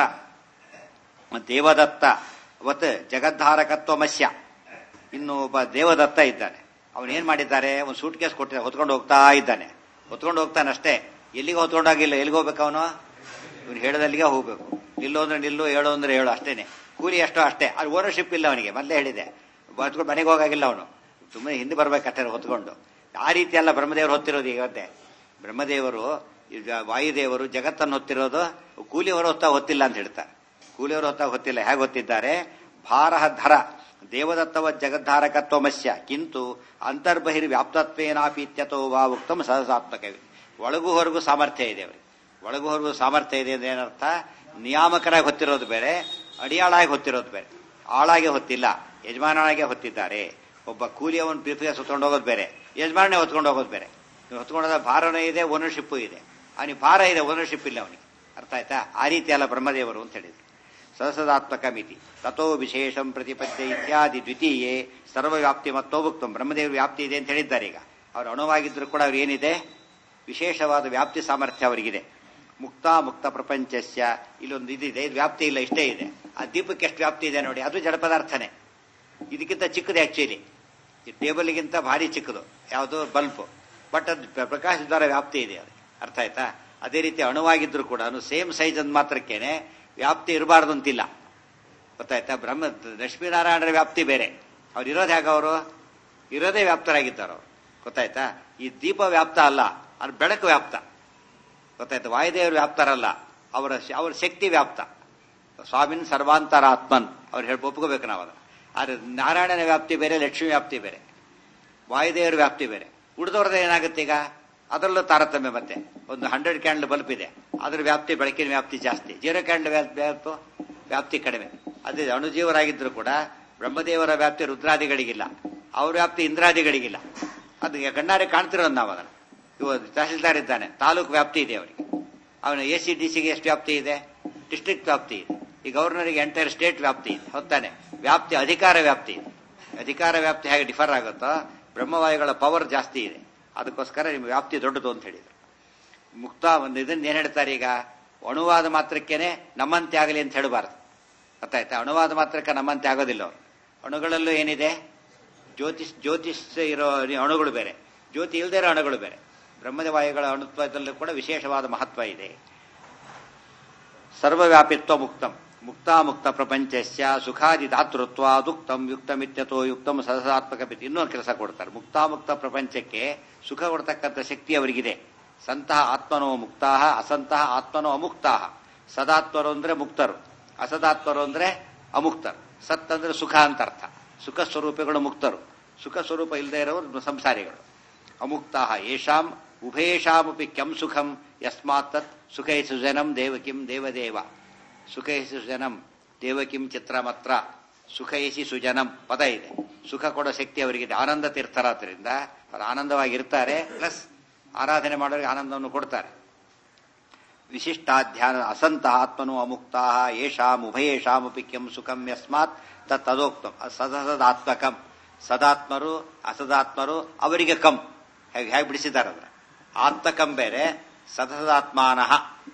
ದೇವದತ್ತ ಅವತ್ ಜಗದ್ಧಾರಕತ್ವಮಸ್ಯ ಇನ್ನು ಒಬ್ಬ ದೇವದತ್ತ ಇದ್ದಾನೆ ಅವನೇನ್ ಮಾಡಿದ್ದಾರೆ ಒಂದು ಸೂಟ್ ಕೇಸ್ ಕೊಟ್ಟಿದ್ದಾರೆ ಹೊತ್ಕೊಂಡು ಹೋಗ್ತಾ ಇದ್ದಾನೆ ಹೊತ್ಕೊಂಡು ಹೋಗ್ತಾನೆ ಅಷ್ಟೇ ಎಲ್ಲಿಗೆ ಹೊತ್ಕೊಂಡೋಗಿಲ್ಲ ಎಲ್ಲಿಗೆ ಹೋಗ್ಬೇಕು ಅವನು ಇವನು ಹೇಳದಲ್ಲಿಗೆ ಹೋಗ್ಬೇಕು ನಿಲ್ಲು ಅಂದ್ರೆ ನಿಲ್ಲು ಹೇಳು ಅಂದ್ರೆ ಹೇಳು ಅಷ್ಟೇನೆ ಕೂಲಿ ಅಷ್ಟೋ ಅಷ್ಟೇ ಅದು ಓನರ್ಶಿಪ್ ಇಲ್ಲ ಅವನಿಗೆ ಮೊದಲೇ ಹೇಳಿದೆ ಹೊತ್ಕೊಂಡು ಮನೆಗೆ ಹೋಗಾಗಿಲ್ಲ ಅವನು ಸುಮ್ಮನೆ ಹಿಂದೆ ಬರ್ಬೇಕಷ್ಟೇ ಹೊತ್ಕೊಂಡು ಆ ರೀತಿ ಎಲ್ಲ ಬ್ರಹ್ಮದೇವರು ಹೊತ್ತಿರೋದು ಇವತ್ತೆ ಬ್ರಹ್ಮದೇವರು ಈಗ ವಾಯುದೇವರು ಜಗತ್ತನ್ನು ಹೊತ್ತಿರೋದು ಕೂಲಿಯವರು ಹೊತ್ತ ಹೊತ್ತಿಲ್ಲ ಅಂತ ಹೇಳ್ತಾರೆ ಕೂಲಿಯವರು ಹೊತ್ತ ಹೊತ್ತಿಲ್ಲ ಹೇಗೆ ಹೊತ್ತಿದ್ದಾರೆ ಭಾರಹ ಧರ ದೇವದತ್ತವ ಜಗದ್ಧಾರಕತ್ವಮಸ್ಯ ಕಿಂತು ಅಂತರ್ಬಹಿರ್ ವ್ಯಾಪ್ತತ್ವೇನಾಪಿ ಇತ್ಯತೋ ವಾ ಉಕ್ತಂ ಸಹಸಾತ್ಮಕವಿ ಒಳಗೂ ಹೊರಗೂ ಸಾಮರ್ಥ್ಯ ಇದೆ ಅವರಿಗೆ ಒಳಗೂ ಹೊರಗೂ ಸಾಮರ್ಥ್ಯ ಇದೆ ಅಂದ್ರೆ ಏನರ್ಥ ನಿಯಾಮಕರಾಗಿ ಹೊತ್ತಿರೋದು ಬೇರೆ ಅಡಿಯಾಳಾಗಿ ಹೊತ್ತಿರೋದು ಬೇರೆ ಆಳಾಗಿ ಹೊತ್ತಿಲ್ಲ ಯಜಮಾನನಾಗೆ ಹೊತ್ತಿದ್ದಾರೆ ಒಬ್ಬ ಕೂಲಿಯವನ್ ಪ್ರೀತಿಗೆ ಸುತ್ಕೊಂಡು ಹೋಗೋದು ಬೇರೆ ಯಜಮಾನೇ ಹೊತ್ಕೊಂಡು ಹೋಗೋದು ಬೇರೆ ಹೊತ್ಕೊಂಡೋದ ಭಾರನೂ ಇದೆ ಓನರ್ಶಿಪ್ಪು ಇದೆ ಅವನಿಗೆ ಭಾರ ಇದೆ ಓನರ್ಶಿಪ್ ಇಲ್ಲ ಅವನಿಗೆ ಅರ್ಥ ಆಯ್ತಾ ಆ ರೀತಿ ಅಲ್ಲ ಬ್ರಹ್ಮದೇವರು ಅಂತ ಹೇಳಿದ್ರು ಸಹಸದಾತ್ಮಕ ಮಿತಿ ತಥೋ ವಿಶೇಷಂ ಪ್ರತಿಪತ್ಯ ಇತ್ಯಾದಿ ದ್ವಿತೀಯೇ ಸರ್ವವ್ಯಾಪ್ತಿ ಮತ್ತೋಭುಕ್ತಂ ಬ್ರಹ್ಮದೇವರು ವ್ಯಾಪ್ತಿ ಇದೆ ಅಂತ ಹೇಳಿದ್ದಾರೆ ಈಗ ಅವರು ಅಣುವಾಗಿದ್ರು ಕೂಡ ಅವ್ರು ಏನಿದೆ ವಿಶೇಷವಾದ ವ್ಯಾಪ್ತಿ ಸಾಮರ್ಥ್ಯ ಅವರಿಗಿದೆ ಮುಕ್ತ ಮುಕ್ತ ಪ್ರಪಂಚಸ್ಯ ಇಲ್ಲೊಂದು ಇದಿದೆ ಇದು ವ್ಯಾಪ್ತಿ ಇಲ್ಲ ಇಷ್ಟೇ ಇದೆ ಆ ದೀಪಕ್ಕೆ ಎಷ್ಟು ವ್ಯಾಪ್ತಿ ಇದೆ ನೋಡಿ ಅದು ಜಡ ಪದಾರ್ಥನೇ ಇದಕ್ಕಿಂತ ಚಿಕ್ಕದು ಆಕ್ಚುಲಿ ಈ ಟೇಬಲ್ಗಿಂತ ಭಾರಿ ಚಿಕ್ಕದು ಯಾವುದು ಬಲ್ಬ್ ಬಟ್ ಅದು ಪ್ರಕಾಶ ದ್ವಾರ ವ್ಯಾಪ್ತಿ ಇದೆ ಅದು ಅರ್ಥ ಆಯ್ತಾ ಅದೇ ರೀತಿ ಅಣುವಾಗಿದ್ರು ಕೂಡ ಸೇಮ್ ಸೈಜ್ ಅಂದ್ ಮಾತ್ರಕ್ಕೇನೆ ವ್ಯಾಪ್ತಿ ಇರಬಾರ್ದು ಅಂತಿಲ್ಲ ಗೊತ್ತಾಯ್ತಾ ಬ್ರಹ್ಮ ಲಕ್ಷ್ಮೀನಾರಾಯಣರ ವ್ಯಾಪ್ತಿ ಬೇರೆ ಅವ್ರು ಇರೋದು ಹೇಗೆ ಅವರು ಇರೋದೇ ವ್ಯಾಪ್ತರಾಗಿದ್ದಾರೆ ಅವರು ಗೊತ್ತಾಯ್ತಾ ಈ ದೀಪ ವ್ಯಾಪ್ತ ಅಲ್ಲ ಅದು ಬೆಳಕು ವ್ಯಾಪ್ತ ಗೊತ್ತಾಯ್ತಾ ವಾಯುದೇವರು ವ್ಯಾಪ್ತರಲ್ಲ ಅವರ ಅವರ ಶಕ್ತಿ ವ್ಯಾಪ್ತ ಸ್ವಾಮಿನ್ ಸರ್ವಾಂತರಾತ್ಮನ್ ಅವ್ರು ಹೇಳಿ ಒಪ್ಕೋಬೇಕು ನಾವು ಅದನ್ನು ಆದ್ರೆ ನಾರಾಯಣನ ವ್ಯಾಪ್ತಿ ಬೇರೆ ಲಕ್ಷ್ಮಿ ವ್ಯಾಪ್ತಿ ಬೇರೆ ವಾಯುದೇವರ ವ್ಯಾಪ್ತಿ ಬೇರೆ ಉಳಿದವ್ರದ್ದು ಏನಾಗುತ್ತೆ ಈಗ ಅದರಲ್ಲೂ ತಾರತಮ್ಯ ಮತ್ತೆ ಒಂದು ಹಂಡ್ರೆಡ್ ಕ್ಯಾಂಡಲ್ ಬಲ್ಬ್ ಇದೆ ಅದ್ರ ವ್ಯಾಪ್ತಿ ಬೆಳಕಿನ ವ್ಯಾಪ್ತಿ ಜಾಸ್ತಿ ಜೀರೋ ಕ್ಯಾಂಡಲ್ ವ್ಯಾಪ್ತಿ ವ್ಯಾಪ್ತಿ ಕಡಿಮೆ ಅದೇ ಅಣುಜೀವರಾಗಿದ್ರು ಕೂಡ ಬ್ರಹ್ಮದೇವರ ವ್ಯಾಪ್ತಿ ರುದ್ರಾದಿಗಳಿಗಿಲ್ಲ ಅವ್ರ ವ್ಯಾಪ್ತಿ ಇಂದ್ರಾದಿಗಳಿಗಿಲ್ಲ ಅದು ಕಣ್ಣಾರೆ ಕಾಣ್ತಿರೋದು ನಾವು ಅದನ್ನು ಇವ ತಹಸೀಲ್ದಾರ್ ಇದ್ದಾನೆ ತಾಲೂಕು ವ್ಯಾಪ್ತಿ ಇದೆ ಅವರಿಗೆ ಅವನ ಎ ಸಿ ಡಿ ಸಿಗೆ ಎಷ್ಟು ವ್ಯಾಪ್ತಿ ಇದೆ ಡಿಸ್ಟ್ರಿಕ್ಟ್ ವ್ಯಾಪ್ತಿ ಇದೆ ಈ ಗವರ್ನರಿಗೆ ಎಂಟೈರ್ ಸ್ಟೇಟ್ ವ್ಯಾಪ್ತಿ ಇದೆ ಹೊತ್ತಾನೆ ವ್ಯಾಪ್ತಿ ಅಧಿಕಾರ ವ್ಯಾಪ್ತಿ ಇದೆ ಅಧಿಕಾರ ವ್ಯಾಪ್ತಿ ಹೇಗೆ ಡಿಫರ್ ಆಗುತ್ತೋ ಬ್ರಹ್ಮವಾಯುಗಳ ಪವರ್ ಜಾಸ್ತಿ ಇದೆ ಅದಕ್ಕೋಸ್ಕರ ನಿಮ್ಮ ವ್ಯಾಪ್ತಿ ದೊಡ್ಡದು ಅಂತ ಹೇಳಿದರು ಮುಕ್ತ ಒಂದು ಇದನ್ನ ಏನ್ ಹೇಳ್ತಾರೆ ಈಗ ಅಣುವಾದ ಮಾತ್ರಕ್ಕೇನೆ ನಮ್ಮಂತೆ ಆಗಲಿ ಅಂತ ಹೇಳಬಾರ್ದು ಗೊತ್ತಾಯ್ತಾ ಅಣುವಾದ ಮಾತ್ರಕ್ಕೆ ನಮ್ಮಂತೆ ಆಗೋದಿಲ್ಲ ಅವರು ಅಣುಗಳಲ್ಲೂ ಏನಿದೆ ಜ್ಯೋತಿಷ್ ಜ್ಯೋತಿಷ್ ಇರೋ ಅಣುಗಳು ಬೇರೆ ಜ್ಯೋತಿ ಇಲ್ಲದೇ ಇರೋ ಅಣುಗಳು ಬೇರೆ ಬ್ರಹ್ಮದ ವಾಯುಗಳ ಅಣುತ್ವದಲ್ಲೂ ಕೂಡ ವಿಶೇಷವಾದ ಮಹತ್ವ ಇದೆ ಸರ್ವವ್ಯಾಪಿತ್ವ ಮುಕ್ತಂ ಮುಕ್ತಾಮುಕ್ತ ಪ್ರಪಂಚಸ್ಯ ಸುಖಾದಿ ಧಾತೃತ್ವ ದುಕ್ತಂ ಯುಕ್ತಮಿತ್ಯತೋ ಯುಕ್ತಂ ಸದಸಾತ್ಮಕ ಪಿತಿ ಇನ್ನೊಂದು ಕೆಲಸ ಕೊಡ್ತಾರೆ ಮುಕ್ತಾಮುಕ್ತ ಪ್ರಪಂಚಕ್ಕೆ ಸುಖ ಕೊಡ್ತಕ್ಕಂಥ ಶಕ್ತಿ ಅವರಿಗಿದೆ ಸಂತಹ ಆತ್ಮನೋ ಮುಕ್ತಾಹ ಅಸಂತಹ ಆತ್ಮನೋ ಅಮುಕ್ತಾಹ ಸದಾತ್ಮರು ಅಂದ್ರೆ ಮುಕ್ತರು ಅಸದಾತ್ಮರು ಅಂದ್ರೆ ಅಮುಕ್ತರು ಸತ್ ಅಂದ್ರೆ ಸುಖ ಅಂತ ಅರ್ಥ ಸುಖ ಸ್ವರೂಪಗಳು ಮುಕ್ತರು ಸುಖ ಸ್ವರೂಪ ಇಲ್ಲದೆ ಇರೋರು ಸಂಸಾರಿಗಳು ಅಮುಕ್ತಾಹ ಯೇಷಾಂ ಉಭಯೇಷಾಮಪಿ ಕ್ಯಂ ಸುಖಂ ಯಸ್ಮಾತ್ ತತ್ ಸುಖೈ ಸುಜನಂ ದೇವಕಿಂ ದೇವದೇವ ಸುಖೈ ಸುಜನಂ ದೇವಕಿಂ ಚಿತ್ರಮತ್ರ ಸುಖೈಸಿ ಸುಜನಂ ಪದ ಇದೆ ಸುಖ ಕೊಡೋ ಶಕ್ತಿ ಅವರಿಗಿದೆ ಆನಂದ ತೀರ್ಥರಾದ್ರಿಂದ ಅವರು ಆನಂದವಾಗಿರ್ತಾರೆ ಪ್ಲಸ್ ಆರಾಧನೆ ಮಾಡೋರಿಗೆ ಆನಂದವನ್ನು ಕೊಡ್ತಾರೆ ವಿಶಿಷ್ಟಾಧ್ಯಾನ ಅಸಂತ ಆತ್ಮನು ಅಮುಕ್ತಾ ಯೇಷಾಂ ಉಭಯೇಷಾಮಪಿ ಕ್ಯಂ ಸುಖಂ ಯಸ್ಮಾತ್ ತತ್ ತದೋಕ್ತಂ ಸದಸದಾತ್ಮಕಂ ಸದಾತ್ಮರು ಅಸದಾತ್ಮರು ಅವರಿಗೆ ಕಂ ಹೇಗೆ ಹೇಗೆ ಬಿಡಿಸಿದ್ದಾರೆ ಅದರ ಆತ್ಮಕಂ ಬೇರೆ ಸದಸದಾತ್ಮಾನಃ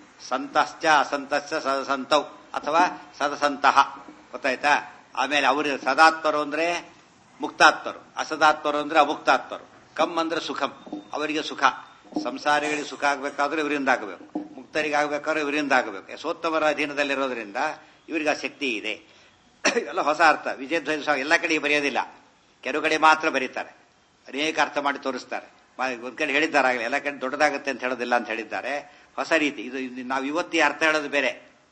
ಸಂತಶ್ಚ ಅಸಂತಶ್ಚ ಸದಸಂತೌ ಅಥವಾ ಸದಸಂತಹ ಗೊತ್ತಾಯ್ತಾ ಆಮೇಲೆ ಅವರು ಸದಾತ್ಮರು ಅಂದ್ರೆ ಮುಕ್ತಾತ್ಮರು ಅಸದಾತ್ಮರು ಅಂದ್ರೆ ಅಮುಕ್ತಾತ್ಮರು ಕಂ ಅಂದ್ರೆ ಸುಖಂ ಅವರಿಗೆ ಸುಖ ಸಂಸಾರಿಗಳಿಗೆ ಸುಖ ಆಗ್ಬೇಕಾದ್ರೆ ಇವರಿಂದ ಆಗಬೇಕು ಮುಕ್ತರಿಗೆ ಆಗ್ಬೇಕಾದ್ರೆ ಇವರಿಂದ ಆಗಬೇಕು ಯಶೋತ್ತಮರ ಅಧೀನದಲ್ಲಿರೋದ್ರಿಂದ ಇವರಿಗೆ ಆ ಶಕ್ತಿ ಇದೆ ಎಲ್ಲ ಹೊಸ ಅರ್ಥ ವಿಜಯಧ್ವಜ ಎಲ್ಲ ಕಡೆ ಬರೆಯೋದಿಲ್ಲ ಕೆಲವು ಕಡೆ ಮಾತ್ರ ಬರೀತಾರೆ ಅನೇಕ ಅರ್ಥ ಮಾಡಿ ತೋರಿಸ್ತಾರೆ ಒಂದ್ ಕಡೆ ಹೇಳಿದ್ದಾರೆ ಆಗಲಿ ಎಲ್ಲ ಕಡೆ ದೊಡ್ಡದಾಗುತ್ತೆ ಅಂತ ಹೇಳೋದಿಲ್ಲ ಅಂತ ಹೇಳಿದ್ದಾರೆ ಹೊಸ ರೀತಿ ಇದು ನಾವು ಇವತ್ತು ಈ ಅರ್ಥ ಹೇಳೋದು ಬೇರೆ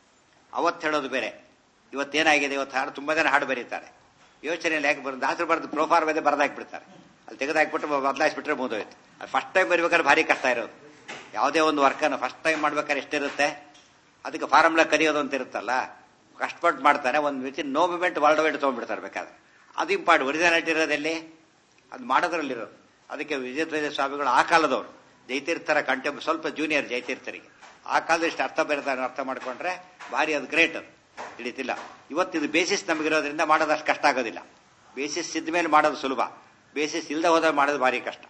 ಅವತ್ತು ಹೇಳೋದು ಬೇರೆ ಇವತ್ತೇನಾಗಿದೆ ಇವತ್ತು ಹಾಡು ತುಂಬಾ ಜನ ಹಾಡು ಬರೀತಾರೆ ಯೋಚನೆಯಲ್ಲಿ ಯಾಕೆ ಬರೋದು ದಾಸರು ಬರೆದು ಪ್ರೋಫಾರ್ ಮೇಲೆ ಬರೆದಾಕ್ಬಿಡ್ತಾರೆ ಅಲ್ಲಿ ತೆಗೆದಾಕ್ಬಿಟ್ಟು ಬದಲಾಯಿಸ್ಬಿಟ್ರೆ ಮುಗಿದೋಯ್ತು ಅದು ಫಸ್ಟ್ ಟೈಮ್ ಬರಿಬೇಕಾದ್ರೆ ಭಾರಿ ಕಷ್ಟ ಇರೋದು ಯಾವುದೇ ಒಂದು ವರ್ಕನ್ನು ಫಸ್ಟ್ ಟೈಮ್ ಮಾಡ್ಬೇಕಾದ್ರೆ ಎಷ್ಟಿರುತ್ತೆ ಅದಕ್ಕೆ ಫಾರ್ಮುಲಾ ಕಲಿಯೋದು ಅಂತ ಇರುತ್ತಲ್ಲ ಕಷ್ಟಪಟ್ಟು ಮಾಡ್ತಾನೆ ಒಂದು within no moment world wide ತೊಗೊಂಡ್ಬಿಡ್ತಾರೆ ಬೇಕಾದ್ರೆ ಅದು ಇಂಪಾರ್ಟ್ ಒರಿಜಿನಾಲಿಟಿ ಇರೋದಲ್ಲಿ ಅದು ಮಾಡೋದ್ರಲ್ಲಿರೋದು ಅದಕ್ಕೆ ವಿಜಯಧ್ವಜ ಸ್ವಾಮಿಗಳು ಆ ಕಾಲದವರು ಜೈತೀರ್ಥರ ಕಂಟೆ ಸ್ವಲ್ಪ ಜೂನಿಯರ್ ಜೈತೀರ್ಥರಿಗೆ ಆ ಕಾಲದ ಇಷ್ಟು ಅರ್ಥ ಬರೀತಾರೆ ಅರ್ಥ ಮಾಡ್ಕೊಂಡ್ರೆ ಭಾರಿ ಅದು ಗ್ರೇಟ್ ಅದು ಹಿಡಿತಿಲ್ಲ ಇವತ್ತಿದು ಬೇಸಿಸ್ ನಮಗಿರೋದ್ರಿಂದ ಮಾಡೋದು ಅಷ್ಟು ಕಷ್ಟ ಆಗೋದಿಲ್ಲ ಬೇಸಿಸ್ ಇದ್ದ ಮೇಲೆ ಮಾಡೋದು ಸುಲಭ ಬೇಸಿಸ್ ಇಲ್ಲದೆ ಹೋದಾಗ ಮಾಡೋದು ಭಾರಿ ಕಷ್ಟ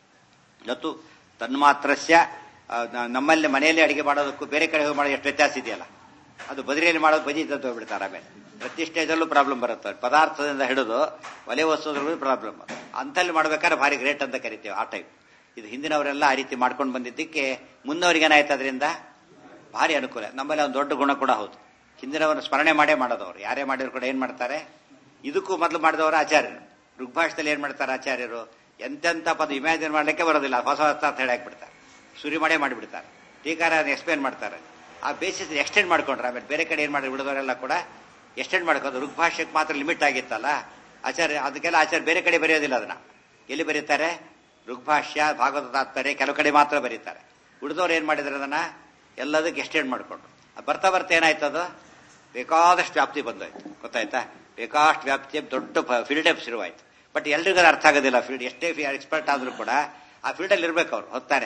ಇವತ್ತು ತನ್ಮಾತ್ರಸ್ಯ ನಮ್ಮಲ್ಲಿ ಮನೆಯಲ್ಲಿ ಅಡಿಗೆ ಮಾಡೋದಕ್ಕೂ ಬೇರೆ ಕಡೆ ಹೋಗಿ ಮಾಡೋದು ಎಷ್ಟು ವ್ಯತ್ಯಾಸ ಇದೆಯಲ್ಲ ಅದು ಬದರಿಯಲ್ಲಿ ಮಾಡೋದು ಬಜಿ ತಂದು ಹೋಗ್ಬಿಡ್ತಾರೆ ಆಮೇಲೆ ಪ್ರತಿ ಸ್ಟೇಜಲ್ಲೂ ಪ್ರಾಬ್ಲಮ್ ಬರುತ್ತೆ ಪದಾರ್ಥದಿಂದ ಹಿಡಿದು ಒಲೆ ವಸ್ತುದ್ರಲ್ಲೂ ಪ್ರಾಬ್ಲಮ್ ಅಂತಲ್ಲಿ ಮಾಡ್ಬೇಕಾದ್ರೆ ಭಾರಿ ಗ್ರೇಟ್ ಅಂತ ಕರಿತೀವಿ ಆ ಟೈಪ್ ಇದು ಹಿಂದಿನವರೆಲ್ಲ ಆ ರೀತಿ ಮಾಡ್ಕೊಂಡು ಬಂದಿದ್ದಕ್ಕೆ ಮುಂದವರಿಗೆ ಏನಾಯ್ತು ಅದರಿಂದ ಭಾರಿ ಅನುಕೂಲ ನಮ್ಮಲ್ಲಿ ಒಂದು ದೊಡ್ಡ ಗುಣ ಕೂಡ ಹೌದು ಹಿಂದಿನವರನ್ನು ಸ್ಮರಣೆ ಮಾಡೇ ಮಾಡೋದವ್ರು ಯಾರೇ ಮಾಡಿದ್ರು ಕೂಡ ಏನ್ ಮಾಡ್ತಾರೆ ಇದಕ್ಕೂ ಮೊದಲು ಮಾಡಿದವರು ಆಚಾರ್ಯರು ಋಗ್ಭಾಷದಲ್ಲಿ ಏನ್ ಮಾಡ್ತಾರೆ ಆಚಾರ್ಯರು ಎಂತೆಂಥ ಪದ ಇಮ್ಯಾಜಿನ್ ಮಾಡ್ಲಿಕ್ಕೆ ಬರೋದಿಲ್ಲ ಹೊಸ ಹೊಸ ಅಂತ ಹೇಳಿ ಹಾಕ್ಬಿಡ್ತಾರೆ ಸುರಿ ಮಾಡೇ ಮಾಡಿಬಿಡ್ತಾರೆ ಟೀಕಾರ ಎಕ್ಸ್ಪ್ಲೇನ್ ಮಾಡ್ತಾರೆ ಆ ಬೇಸಿಸ್ ಎಕ್ಸ್ಟೆಂಡ್ ಮಾಡ್ಕೊಂಡ್ರೆ ಆಮೇಲೆ ಬೇರೆ ಕಡೆ ಏನ್ ಮಾಡಿ ಬಿಡೋದವರೆಲ್ಲ ಕೂಡ ಎಕ್ಸ್ಟೆಂಡ್ ಮಾಡ್ಕೋದು ಋಗ್ಭಾಷೆಗೆ ಮಾತ್ರ ಲಿಮಿಟ್ ಆಗಿತ್ತಲ್ಲ ಆಚಾರ್ಯ ಅದಕ್ಕೆಲ್ಲ ಆಚಾರ್ಯ ಬೇರೆ ಕಡೆ ಬರೆಯೋದಿಲ್ಲ ಅದನ್ನ ಎಲ್ಲಿ ಬರೀತಾರೆ ಋಗ್ಭಾಷ್ಯ ಭಾಗವತ ತಾತ್ಪರ್ಯ ಕೆಲವು ಕಡೆ ಮಾತ್ರ ಬರೀತಾರೆ ಉಳಿದವ್ರು ಏನ್ ಮಾಡಿದ್ರೆ ಅದನ್ನ ಎಲ್ಲದಕ್ಕೆ ಎಕ್ಸ್ಟೆಂಡ್ ಮಾಡ್ಕೊಂಡ್ರು ಬರ್ತಾ ಬರ್ತಾ ಏನಾಯ್ತು ಅದು ಬೇಕಾದಷ್ಟು ವ್ಯಾಪ್ತಿ ಬಂದೋಯ್ತು ಗೊತ್ತಾಯ್ತಾ ಬೇಕಾಷ್ಟು ವ್ಯಾಪ್ತಿ ದೊಡ್ಡ ಫೀಲ್ಡ್ ಶುರುವಾಯ್ತು ಬಟ್ ಎಲ್ರಿಗೂ ಅದು ಅರ್ಥ ಆಗೋದಿಲ್ಲ ಫೀಲ್ಡ್ ಎಷ್ಟೇ ಎಕ್ಸ್ಪರ್ಟ್ ಆದ್ರೂ ಕೂಡ ಆ ಫೀಲ್ಡಲ್ಲಿ ಇರ್ಬೇಕು ಅವ್ರು ಹೊತ್ತಾರೆ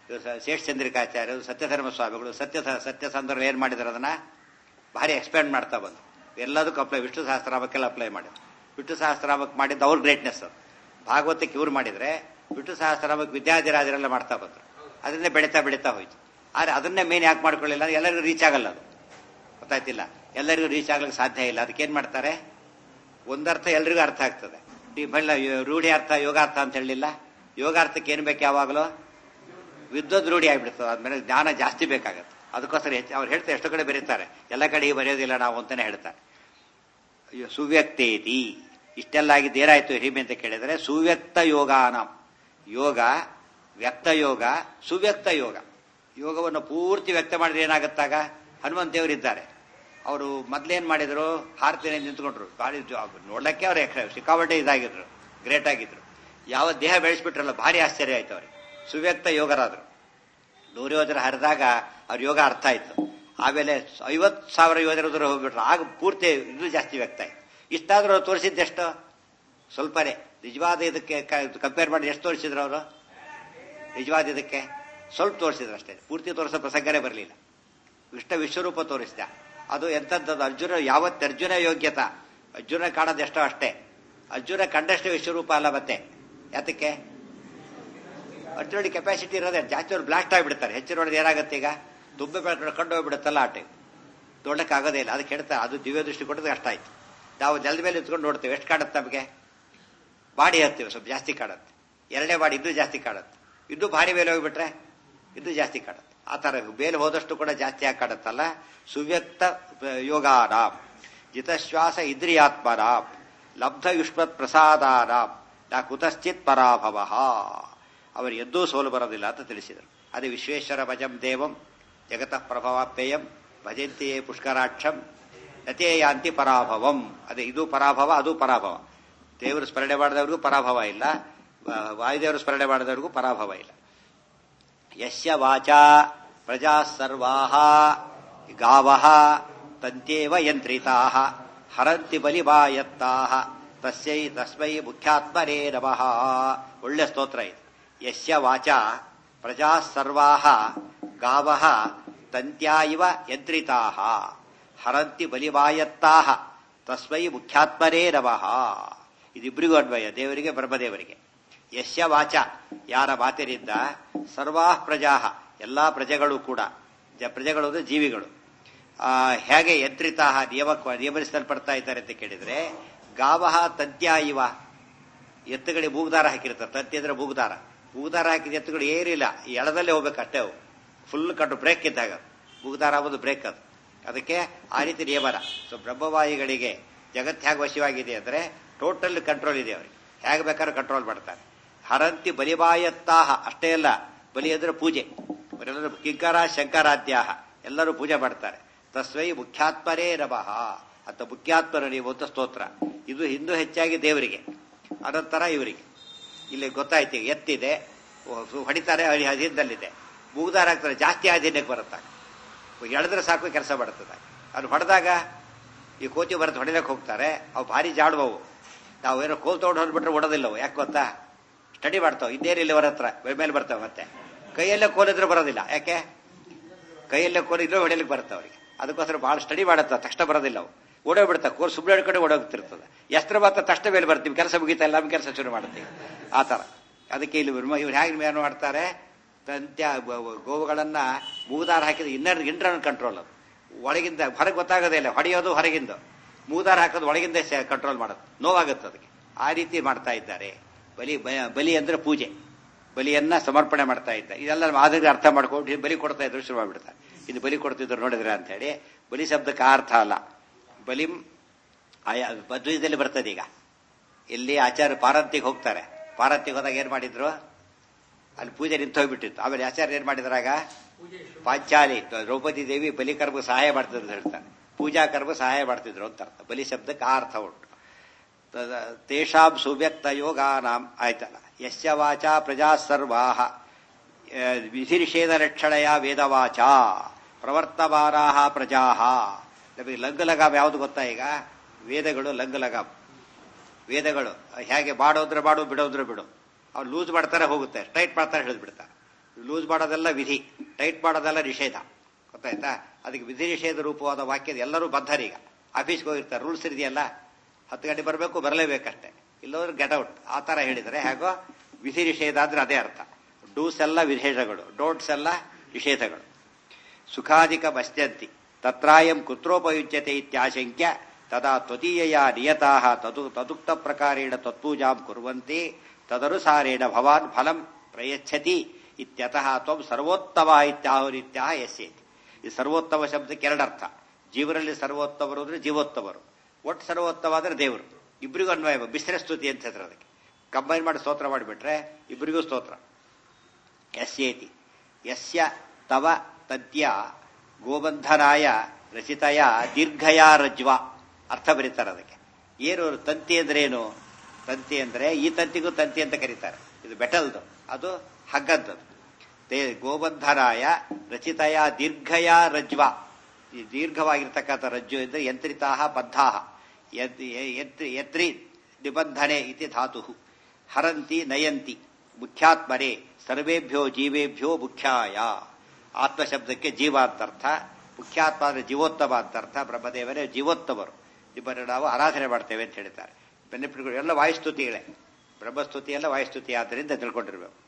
ಶೇಷ ಚಂದ್ರಿಕಾಚಾರ್ಯರು ಸತ್ಯಧರ್ಮ ಸ್ವಾಮಿಗಳು ಸತ್ಯ ಸತ್ಯ ಸಂದರ್ಭ ಏನ್ ಮಾಡಿದ್ರು ಅದನ್ನ ಭಾರಿ ಎಕ್ಸ್ಪ್ಯಾಂಡ್ ಮಾಡ್ತಾ ಬಂದು ಎಲ್ಲದಕ್ಕೂ ಅಪ್ಲೈ ವಿಷ್ಣು ಸಹಸ್ರಾಮಕ್ಕೆಲ್ಲ ಅಪ್ಲೈ ಮಾಡಿದ್ರು ವಿಷ್ಣು ಸಹಸ್ರಾಮಕ್ಕೆ ಮಾಡಿದ್ದು ಅವ್ರ ಗ್ರೇಟ್ನೆಸ್ ಅದು ಭಾಗವತಕ್ಕೆ ಇವ್ರು ಮಾಡಿದ್ರೆ ವಿಷ್ಣು ಸಹಸ್ರಾಮಕ್ಕೆ ವಿದ್ಯಾಧಿರಾಜರೆಲ್ಲ ಮಾಡ್ತಾ ಬಂದ್ರು ಅದನ್ನೇ ಬೆಳೀತಾ ಬೆಳೀತಾ ಹೋಯ್ತು ಆದ್ರೆ ಅದನ್ನೇ ಮೇನ್ ಯಾಕೆ ಮಾಡ್ಕೊಳ್ಳಿಲ್ಲ ಎಲ್ಲರಿಗೂ ರೀಚ್ ಆಗಲ್ಲ ಅದು ಗೊತ್ತಾಯ್ತಿಲ್ಲ ಎಲ್ಲರಿಗೂ ರೀಚ್ ಆಗ್ಲಿಕ್ಕೆ ಸಾಧ್ಯ ಇಲ್ಲ ಅದಕ್ಕೆ ಏನ್ ಮಾಡ್ತಾರೆ ಒಂದರ್ಥ ಎಲ್ರಿಗೂ ಅರ್ಥ ಆಗ್ತದೆ ಈ ಬಲ್ಲ ರೂಢಿ ಅರ್ಥ ಯೋಗಾರ್ಥ ಅಂತ ಹೇಳಿಲ್ಲ ಯೋಗಾರ್ಥಕ್ಕೆ ಏನ್ ಬೇಕು ಯಾವಾಗಲೂ ವಿದ್ವದ್ ರೂಢಿ ಆಗ್ಬಿಡ್ತದೆ ಆದ್ಮೇಲೆ ಜ್ಞಾನ ಜಾಸ್ತಿ ಬೇಕಾಗತ್ತೆ ಅದಕ್ಕೋಸ್ಕರ ಹೆಚ್ಚು ಅವ್ರು ಹೇಳ್ತಾರೆ ಎಷ್ಟೋ ಕಡೆ ಬರೀತಾರೆ ಎಲ್ಲ ಕಡೆ ಬರೆಯೋದಿಲ್ಲ ನಾವು ಅಂತಾನೆ ಹೇಳ್ತಾರೆ ಸುವ್ಯಕ್ತೇತಿ ಇಷ್ಟೆಲ್ಲ ಆಗಿದ್ದು ಏನಾಯ್ತು ಹಿರಿಮೆ ಅಂತ ಕೇಳಿದ್ರೆ ಸುವ್ಯಕ್ತ ಯೋಗಾನ ಯೋಗ ವ್ಯಕ್ತ ಯೋಗ ಸುವ್ಯಕ್ತ ಯೋಗ ಯೋಗವನ್ನು ಪೂರ್ತಿ ವ್ಯಕ್ತ ಮಾಡಿದ್ರೆ ಏನಾಗುತ್ತಾಗ ಹನುಮಂತ ದೇವರಿದ್ದಾರೆ ಅವರು ಮೊದ್ಲೇನ್ ಮಾಡಿದ್ರು ಹಾರ್ತಿನ ನಿಂತ್ಕೊಂಡ್ರು ಭಾರಿ ನೋಡ್ಲಕ್ಕೆ ಅವ್ರು ಸಿಕ್ಕಾಪಟ್ಟೆ ಇದಾಗಿದ್ರು ಗ್ರೇಟ್ ಆಗಿದ್ರು ಯಾವ ದೇಹ ಬೆಳೆಸ್ಬಿಟ್ರಲ್ಲ ಭಾರಿ ಆಶ್ಚರ್ಯ ಆಯ್ತು ಅವ್ರಿಗೆ ಸುವ್ಯಕ್ತ ಯೋಗರಾದ್ರು ನೂರು ಯೋಜನೆ ಹರಿದಾಗ ಅವ್ರ ಯೋಗ ಅರ್ಥ ಆಯ್ತು ಆಮೇಲೆ ಐವತ್ ಸಾವಿರ ಯೋಜನೆ ಹೋಗ್ಬಿಟ್ರು ಆಗ ಪೂರ್ತಿ ಇದು ಜಾಸ್ತಿ ವ್ಯಕ್ತ ಆಯ್ತು ಇಷ್ಟಾದ್ರೂ ಅವ್ರು ತೋರಿಸಿದ್ದೆಷ್ಟು ಸ್ವಲ್ಪನೇ ನಿಜವಾದ ಇದಕ್ಕೆ ಕಂಪೇರ್ ಮಾಡಿ ಎಷ್ಟು ತೋರಿಸಿದ್ರು ಅವರು ನಿಜವಾದ ಇದಕ್ಕೆ ಸ್ವಲ್ಪ ತೋರಿಸಿದ್ರು ಅಷ್ಟೇ ಪೂರ್ತಿ ತೋರಿಸೋ ಪ್ರಸಂಗನೇ ಬರಲಿಲ್ಲ ಇಷ್ಟ ವಿಶ್ವರೂಪ ತೋರಿಸಿದ ಅದು ಎಂಥದ್ದು ಅರ್ಜುನ ಯಾವತ್ತು ಅರ್ಜುನ ಯೋಗ್ಯತಾ ಅರ್ಜುನ ಕಾಣೋದು ಎಷ್ಟೋ ಅಷ್ಟೇ ಅರ್ಜುನ ಕಂಡಷ್ಟು ವಿಶ್ವರೂಪ ಅಲ್ಲ ಮತ್ತೆ ಯಾತಕ್ಕೆ ಅರ್ಜುನ ಕೆಪಾಸಿಟಿ ಇರೋದೇ ಜಾಸ್ತಿ ಅವ್ರು ಬ್ಲಾಸ್ಟ್ ಆಗಿಬಿಡ್ತಾರೆ ಹೆಚ್ಚಿನ ನೋಡಿದ್ರೆ ಏನಾಗುತ್ತೆ ಈಗ ದುಬ್ಬೆ ಬೆಳ್ಕೊಂಡು ಕಂಡು ಹೋಗ್ಬಿಡುತ್ತಲ್ಲ ಆಟ ನೋಡಕ್ಕೆ ಆಗೋದೇ ಇಲ್ಲ ಅದಕ್ಕೆ ಹೇಳ್ತಾರೆ ಅದು ದಿವ್ಯ ದೃಷ್ಟಿ ಕೊಟ್ಟರೆ ಅಷ್ಟ ಆಯ್ತು ನಾವು ಜಲದ ಮೇಲೆ ಇತ್ಕೊಂಡು ನೋಡ್ತೇವೆ ಎಷ್ಟು ಕಾಣುತ್ತೆ ನಮಗೆ ಬಾಡಿ ಹತ್ತೀವಿ ಸ್ವಲ್ಪ ಜಾಸ್ತಿ ಕಾಣುತ್ತೆ ಎರಡನೇ ಬಾಡಿ ಇನ್ನೂ ಜಾಸ್ತಿ ಕಾಣುತ್ತೆ ಇದು ಭಾರಿ ಮೇಲೆ ಹೋಗ್ಬಿಟ್ರೆ ಇದು ಜಾಸ್ತಿ ಕಾಣುತ್ತೆ ಆ ಥರ ಬೇಲೆ ಹೋದಷ್ಟು ಕೂಡ ಜಾಸ್ತಿ ಆಗಿ ಕಾಣುತ್ತಲ್ಲ ಸುವ್ಯಕ್ತ ಯೋಗಾರಾಮ್ ಜಿತಶ್ವಾಸ ಇಂದ್ರಿಯಾತ್ಮರಾಮ್ ಲಬ್ಧ ಯುಷ್ಮತ್ ಪ್ರಸಾದಾರಾಮ್ ನಾ ಕುತಶ್ಚಿತ್ ಪರಾಭವ ಅವರು ಎದ್ದೂ ಸೋಲು ಬರೋದಿಲ್ಲ ಅಂತ ತಿಳಿಸಿದರು ಅದೇ ವಿಶ್ವೇಶ್ವರ ಭಜಂ ದೇವಂ ಜಗತಃ ಪ್ರಭವಾಪ್ಯಯಂ ಭಜಂತಿಯೇ ಪುಷ್ಕರಾಕ್ಷಂ ನತೇ ಯಾಂತಿ ಪರಾಭವಂ ಅದೇ ಇದು ಪರಾಭವ ಅದು ಪರಾಭವ ದೇವರು ಸ್ಮರಣೆ ಮಾಡಿದವ್ರಿಗೂ ಪರಾಭವ ಇಲ್ಲ ವಾಯುದೇವರು ಸ್ಮರಣೆ ಮಾಡಿದವ್ರಿಗೂ ಪರಾಭವ ಇಲ್ಲ ಯಸ್ಯ ವಾಚಾ ಪ್ರಜಾ ಸರ್ವಾ ಗಾವ ತಂತ್ಯೇವ ಯಂತ್ರಿತಾ ಹರಂತಿ ಬಲಿಬಾಯತ್ತಾ ತಸ್ಯೈ ತಸ್ಮೈ ಮುಖ್ಯಾತ್ಮರೇ ನಮಃ ಒಳ್ಳೆ ಸ್ತೋತ್ರ ಇದು ಯಸ್ಯ ವಾಚಾ ಪ್ರಜಾ ಸರ್ವಾ ಗಾವ ತಂತ್ಯಾ ಇವ ಯಂತ್ರಿತಾ ಹರಂತಿ ಬಲಿಬಾಯತ್ತಾ ತಸ್ಮೈ ಮುಖ್ಯಾತ್ಮರೇ ನಮಃ ಇದಿಬ್ಬರಿಗೂ ಅನ್ವಯ ದೇವರಿಗೆ ಬ್ರಹ್ಮದೇವರಿಗೆ ಯಶ್ಯ ವಾಚ ಯಾರ ಮಾತಿನಿಂದ ಸರ್ವಾ ಪ್ರಜಾ ಎಲ್ಲಾ ಪ್ರಜೆಗಳು ಕೂಡ ಪ್ರಜೆಗಳು ಅಂದ್ರೆ ಜೀವಿಗಳು ಹೇಗೆ ಯಂತ್ರಿತ ನಿಯಮ ನಿಯಮಿಸಲ್ಪಡ್ತಾ ಇದ್ದಾರೆ ಅಂತ ಕೇಳಿದ್ರೆ ಗಾವಹ ತಂತ್ಯ ಇವ ಎತ್ತುಗಳಿಗೆ ಮೂಗುದಾರ ಹಾಕಿರ್ತಾರೆ ತಂತಿ ಅಂದ್ರೆ ಮೂಗುದಾರ ಮೂಗುದಾರ ಹಾಕಿದ ಎತ್ತುಗಳು ಏನಿಲ್ಲ ಎಳದಲ್ಲೇ ಹೋಗ್ಬೇಕು ಅಷ್ಟೇ ಅವು ಫುಲ್ ಕಟ್ಟು ಬ್ರೇಕ್ ಇದ್ದಾಗ ಮೂಗುದಾರ ಆಗೋದು ಬ್ರೇಕ್ ಅದು ಅದಕ್ಕೆ ಆ ರೀತಿ ನಿಯಮನ ಸೊ ಬ್ರಹ್ಮವಾಯುಗಳಿಗೆ ಜಗತ್ತು ಹೇಗೆ ವಶವಾಗಿದೆ ಅಂದ್ರೆ ಟೋಟಲ್ ಕಂಟ್ರೋಲ್ ಇದೆ ಅವರಿಗೆ ಹೇಗೆ ಬೇಕಾದ್ರೂ ಕಂಟ್ರೋಲ್ ಮಾಡ್ತಾರೆ ಹರಂತಿ ಬಲಿಬಾಯತ್ತಾಹ ಅಷ್ಟೇ ಅಲ್ಲ ಬಲಿ ಅಂದ್ರೆ ಪೂಜೆ ಅವರೆಲ್ಲರೂ ಕಿಂಕರ ಶಂಕರಾದ್ಯಾಹ ಎಲ್ಲರೂ ಪೂಜೆ ಮಾಡ್ತಾರೆ ತಸ್ವೈ ಮುಖ್ಯಾತ್ಮರೇ ನಮಃ ಅಂತ ಮುಖ್ಯಾತ್ಮರು ನೀವು ಅಂತ ಸ್ತೋತ್ರ ಇದು ಹಿಂದೂ ಹೆಚ್ಚಾಗಿ ದೇವರಿಗೆ ಅನಂತರ ಇವರಿಗೆ ಇಲ್ಲಿ ಗೊತ್ತಾಯ್ತು ಎತ್ತಿದೆ ಹೊಡಿತಾರೆ ಅಧೀನದಲ್ಲಿದೆ ಮೂಗುದಾರ ಹಾಕ್ತಾರೆ ಜಾಸ್ತಿ ಅಧೀನಕ್ಕೆ ಬರುತ್ತೆ ಎಳೆದ್ರೆ ಸಾಕು ಕೆಲಸ ಬರ್ತದೆ ಅದು ಹೊಡೆದಾಗ ಈ ಕೋತಿ ಬರುತ್ತೆ ಹೊಡಿಲಕ್ಕೆ ಹೋಗ್ತಾರೆ ಅವು ಭಾರಿ ಜಾಡುವವು ನಾವು ಏನೋ ಕೋಲ್ ತಗೊಂಡು ಹೊಡ್ಬಿಟ್ರೆ ಓಡೋದಿಲ್ಲವು ಯಾಕೆ ಗೊತ್ತಾ ಸ್ಟಡಿ ಮಾಡ್ತಾವೆ ಇದೇನಿಲ್ಲ ಅವರ ಹತ್ರ ಮೇಲೆ ಬರ್ತಾವೆ ಮತ್ತೆ ಕೈಯಲ್ಲೇ ಕೋಲಿದ್ರೆ ಬರೋದಿಲ್ಲ ಯಾಕೆ ಕೈಯಲ್ಲೇ ಕೋಲ್ ಇದ್ರೆ ಹೊಡಿಲಿಕ್ಕೆ ಬರುತ್ತೆ ಅವರಿಗೆ ಅದಕ್ಕೋಸ್ಕರ ಭಾಳ ಸ್ಟಡಿ ಮಾಡುತ್ತೆ ತಕ್ಷಣ ಬರೋದಿಲ್ಲ ಅವು ಓಡೋಗ್ಬಿಡ್ತಾ ಕೋರ್ ಸುಮ್ಮನೆ ಹಿಡ್ಕೊಂಡು ಓಡೋಗ್ತಿರ್ತದೆ ಎಷ್ಟರ ಮಾತ್ರ ತಕ್ಷಣ ಮೇಲೆ ಬರ್ತೀವಿ ಕೆಲಸ ಮುಗಿತಾ ಎಲ್ಲ ಕೆಲಸ ಶುರು ಮಾಡ್ತೀವಿ ಆ ಥರ ಅದಕ್ಕೆ ಇಲ್ಲಿ ಇವ್ರು ಹೇಗೆ ಏನು ಮಾಡ್ತಾರೆ ತಂತ್ಯ ಗೋವುಗಳನ್ನ ಮೂದಾರ ಹಾಕಿದ ಇನ್ನರ್ ಇಂಟರ್ನಲ್ ಕಂಟ್ರೋಲ್ ಅದು ಒಳಗಿಂದ ಹೊರಗೆ ಗೊತ್ತಾಗೋದೇ ಇಲ್ಲ ಹೊಡೆಯೋದು ಹೊರಗಿಂದ ಮೂದಾರ ಹಾಕೋದು ಒಳಗಿಂದ ಕಂಟ್ರೋಲ್ ಮಾಡೋದು ನೋವಾಗುತ್ತೆ ಅದಕ್ಕೆ ಆ ರೀತಿ ಮಾಡ್ತಾ ಇದ್ದಾರೆ ಬಲಿ ಬಲಿ ಅಂದ್ರೆ ಪೂಜೆ ಬಲಿಯನ್ನ ಸಮರ್ಪಣೆ ಮಾಡ್ತಾ ಇದ್ದ ಇದೆಲ್ಲ ಮಾದರಿ ಅರ್ಥ ಮಾಡ್ಕೊಂಡು ಬಲಿ ಕೊಡ್ತಾ ಇದ್ರು ಶುರು ಮಾಡ್ಬಿಡ್ತಾರೆ ಇದು ಬಲಿ ಕೊಡ್ತಿದ್ರು ನೋಡಿದ್ರೆ ಅಂತ ಹೇಳಿ ಬಲಿ ಶಬ್ದಕ್ಕೆ ಅರ್ಥ ಅಲ್ಲ ಬಲಿಂ ಆಯಾ ಮಧ್ವದಲ್ಲಿ ಬರ್ತದೆ ಈಗ ಇಲ್ಲಿ ಆಚಾರ್ಯ ಪಾರಂತಿಗೆ ಹೋಗ್ತಾರೆ ಪಾರಂತಿಗೆ ಹೋದಾಗ ಏನ್ ಮಾಡಿದ್ರು ಅಲ್ಲಿ ಪೂಜೆ ನಿಂತು ಹೋಗ್ಬಿಟ್ಟಿತ್ತು ಆಮೇಲೆ ಆಚಾರ್ಯ ಏನ್ ಮಾಡಿದ್ರಾಗ ಪಾಂಚಾಲಿ ದ್ರೌಪದಿ ದೇವಿ ಬಲಿ ಕರ್ಮ ಸಹಾಯ ಮಾಡ್ತಿದ್ರು ಅಂತ ಹೇಳ್ತಾರೆ ಪೂಜಾ ಕರ್ಮ ಸಹಾಯ ಮಾಡ್ತಿದ್ರು ಅಂತ ಅರ್ಥ ಬಲಿ ಶಬ್ದಕ್ಕೆ ಆ ಅರ್ಥ ಉಂಟು ತೇಷಾಂ ಸುವ್ಯಕ್ತ ಯೋಗಾನಾಂ ಆಯ್ತಲ್ಲ ಯಸ್ಯ ವಾಚ ಪ್ರಜಾ ಸರ್ವಾ ವಿಧಿನಿಷೇಧ ರಕ್ಷಣೆಯ ವೇದವಾಚ ಪ್ರವರ್ತಮಾನಾ ಪ್ರಜಾ ನಮಗೆ ಲಂಗಲಗಾಮ್ ಯಾವುದು ಗೊತ್ತಾ ಈಗ ವೇದಗಳು ಲಂಗಲಗಾಮ್ ವೇದಗಳು ಹೇಗೆ ಮಾಡೋದ್ರೆ ಮಾಡು ಬಿಡೋದ್ರೆ ಬಿಡು ಅವ್ರು ಲೂಸ್ ಮಾಡ್ತಾರೆ ಹೋಗುತ್ತೆ ಟೈಟ್ ಮಾಡ್ತಾರೆ ಹಿಡಿದು ಬಿಡ್ತಾರೆ ಲೂಸ್ ಮಾಡೋದೆಲ್ಲ ವಿಧಿ ಟೈಟ್ ಮಾಡೋದೆಲ್ಲ ನಿಷೇಧ ಗೊತ್ತಾಯ್ತಾ ಅದಕ್ಕೆ ವಿಧಿ ನಿಷೇಧ ರೂಪವಾದ ವಾಕ್ಯದ ಎಲ್ಲರೂ ಬದ್ಧರೀಗ ಆಫೀಸ್ಗೆ ಹೋಗಿರ್ತಾರೆ ರೂಲ್ಸ್ ಇದೆಯಲ್ಲ ಹತ್ತು ಗಂಟೆ ಬರಬೇಕು ಬರಲೇಬೇಕಷ್ಟೇ ಇಲ್ಲೋದ್ರೆ ಗೆಟ್ ಔಟ್ ಆ ಥರ ಹೇಳಿದರೆ ಹೇಗೋ ವಿಧಿ ನಿಷೇಧ ಅಂದ್ರೆ ಅದೇ ಅರ್ಥ ಡೂಸ್ ಎಲ್ಲ ವಿಧೇಷಗಳು ಡೋಂಟ್ಸ್ ಎಲ್ಲ ನಿಷೇಧಗಳು ಸುಖಾಧಿಕ ಪಶ್ಯಂತಿ ತತ್ರಾಯಂ ಕುತ್ರೋಪಯುಜ್ಯತೆ ಇತ್ಯಾಶಂಕ್ಯ ತದಾ ತ್ವತೀಯ ನಿಯತಾ ತದು ತದುಕ್ತ ಪ್ರಕಾರೇಣ ತತ್ಪೂಜಾಂ ಕುರ್ವಂತಿ ತದನುಸಾರೇಣ ಭವಾನ್ ಫಲಂ ಪ್ರಯಚ್ಛತಿ ಇತ್ಯತಃ ತ್ವಂ ಸರ್ವೋತ್ತಮ ಇತ್ಯಾಹುರಿತ್ಯಾಹ ಯಸ್ಯೇತಿ ಈ ಸರ್ವೋತ್ತಮ ಶಬ್ದಕ್ಕೆ ಎರಡರ್ಥ ಜೀವರಲ್ಲಿ ಸರ್ವೋತ್ತಮರು ಅಂದ್ರೆ ಜೀವೋತ್ತಮರು ಒಟ್ಟು ಸರ್ವೋತ್ತಮ ಅಂದ್ರೆ ದೇವರು ಇಬ್ಬರಿಗೂ ಅನ್ವಯ ಬಿಸಿರ ಸ್ತುತಿ ಅಂತ ಹೇಳ್ತಾರೆ ಅದಕ್ಕೆ ಕಂಬೈನ್ ಮಾಡಿ ಸ್ತೋತ್ರ ಮಾಡಿಬಿಟ್ರೆ ಇಬ್ಬರಿಗೂ ಸ್ತೋತ್ರ ಯಸ್ಯೇತಿ ಯಸ್ಯ ತವ ತದ್ಯ ಗೋಬಂಧನಾಯ ರಚಿತಯ ದೀರ್ಘಯ ರಜ್ವ ಅರ್ಥ ಬರೀತಾರೆ ಅದಕ್ಕೆ ಏನು ತಂತಿ ಅಂದ್ರೆ ಏನು ತಂತಿ ಅಂದ್ರೆ ಈ ತಂತಿಗೂ ತಂತಿ ಅಂತ ಕರೀತಾರೆ ಇದು ಬೆಟಲ್ದು ಅದು ಹಗ್ಗದ್ದು ತೇ ಗೋಬಂಧನಾಯ ರಚಿತಯ ದೀರ್ಘಯ ರಜ್ವ ಈ ದೀರ್ಘವಾಗಿರ್ತಕ್ಕಂಥ ರಜ್ಜು ಇದ್ರೆ ಯಂತ್ರಿತಾ ಬದ್ಧಾ ಯತ್ರಿ ನಿಬಂಧನೆ ಇತಿ ಧಾತು ಹರಂತಿ ನಯಂತಿ ಮುಖ್ಯಾತ್ಮರೆ ಸರ್ವೇಭ್ಯೋ ಜೀವೇಭ್ಯೋ ಮುಖ್ಯಾಯ ಆತ್ಮಶಬ್ದಕ್ಕೆ ಜೀವ ಅಂತರ್ಥ ಮುಖ್ಯಾತ್ಮ ಅಂದ್ರೆ ಜೀವೋತ್ತಮ ಅಂತ ಅರ್ಥ ಬ್ರಹ್ಮದೇವರೇ ಜೀವೋತ್ತಮರು ಇಬ್ಬರು ನಾವು ಆರಾಧನೆ ಮಾಡ್ತೇವೆ ಅಂತ ಹೇಳ್ತಾರೆ ಬೆನ್ನೆಪಿಟ್ಗಳು ಎಲ್ಲ ವಾಯುಸ್ತುತಿಗಳೇ ಬ್ರಹ್ಮಸ್ತುತಿ ಎಲ್ಲ ವಾಯುಸ್ತುತಿ ಆದ್ದರಿಂದ ತಿಳ್ಕೊಂಡಿರ್ಬೇಕು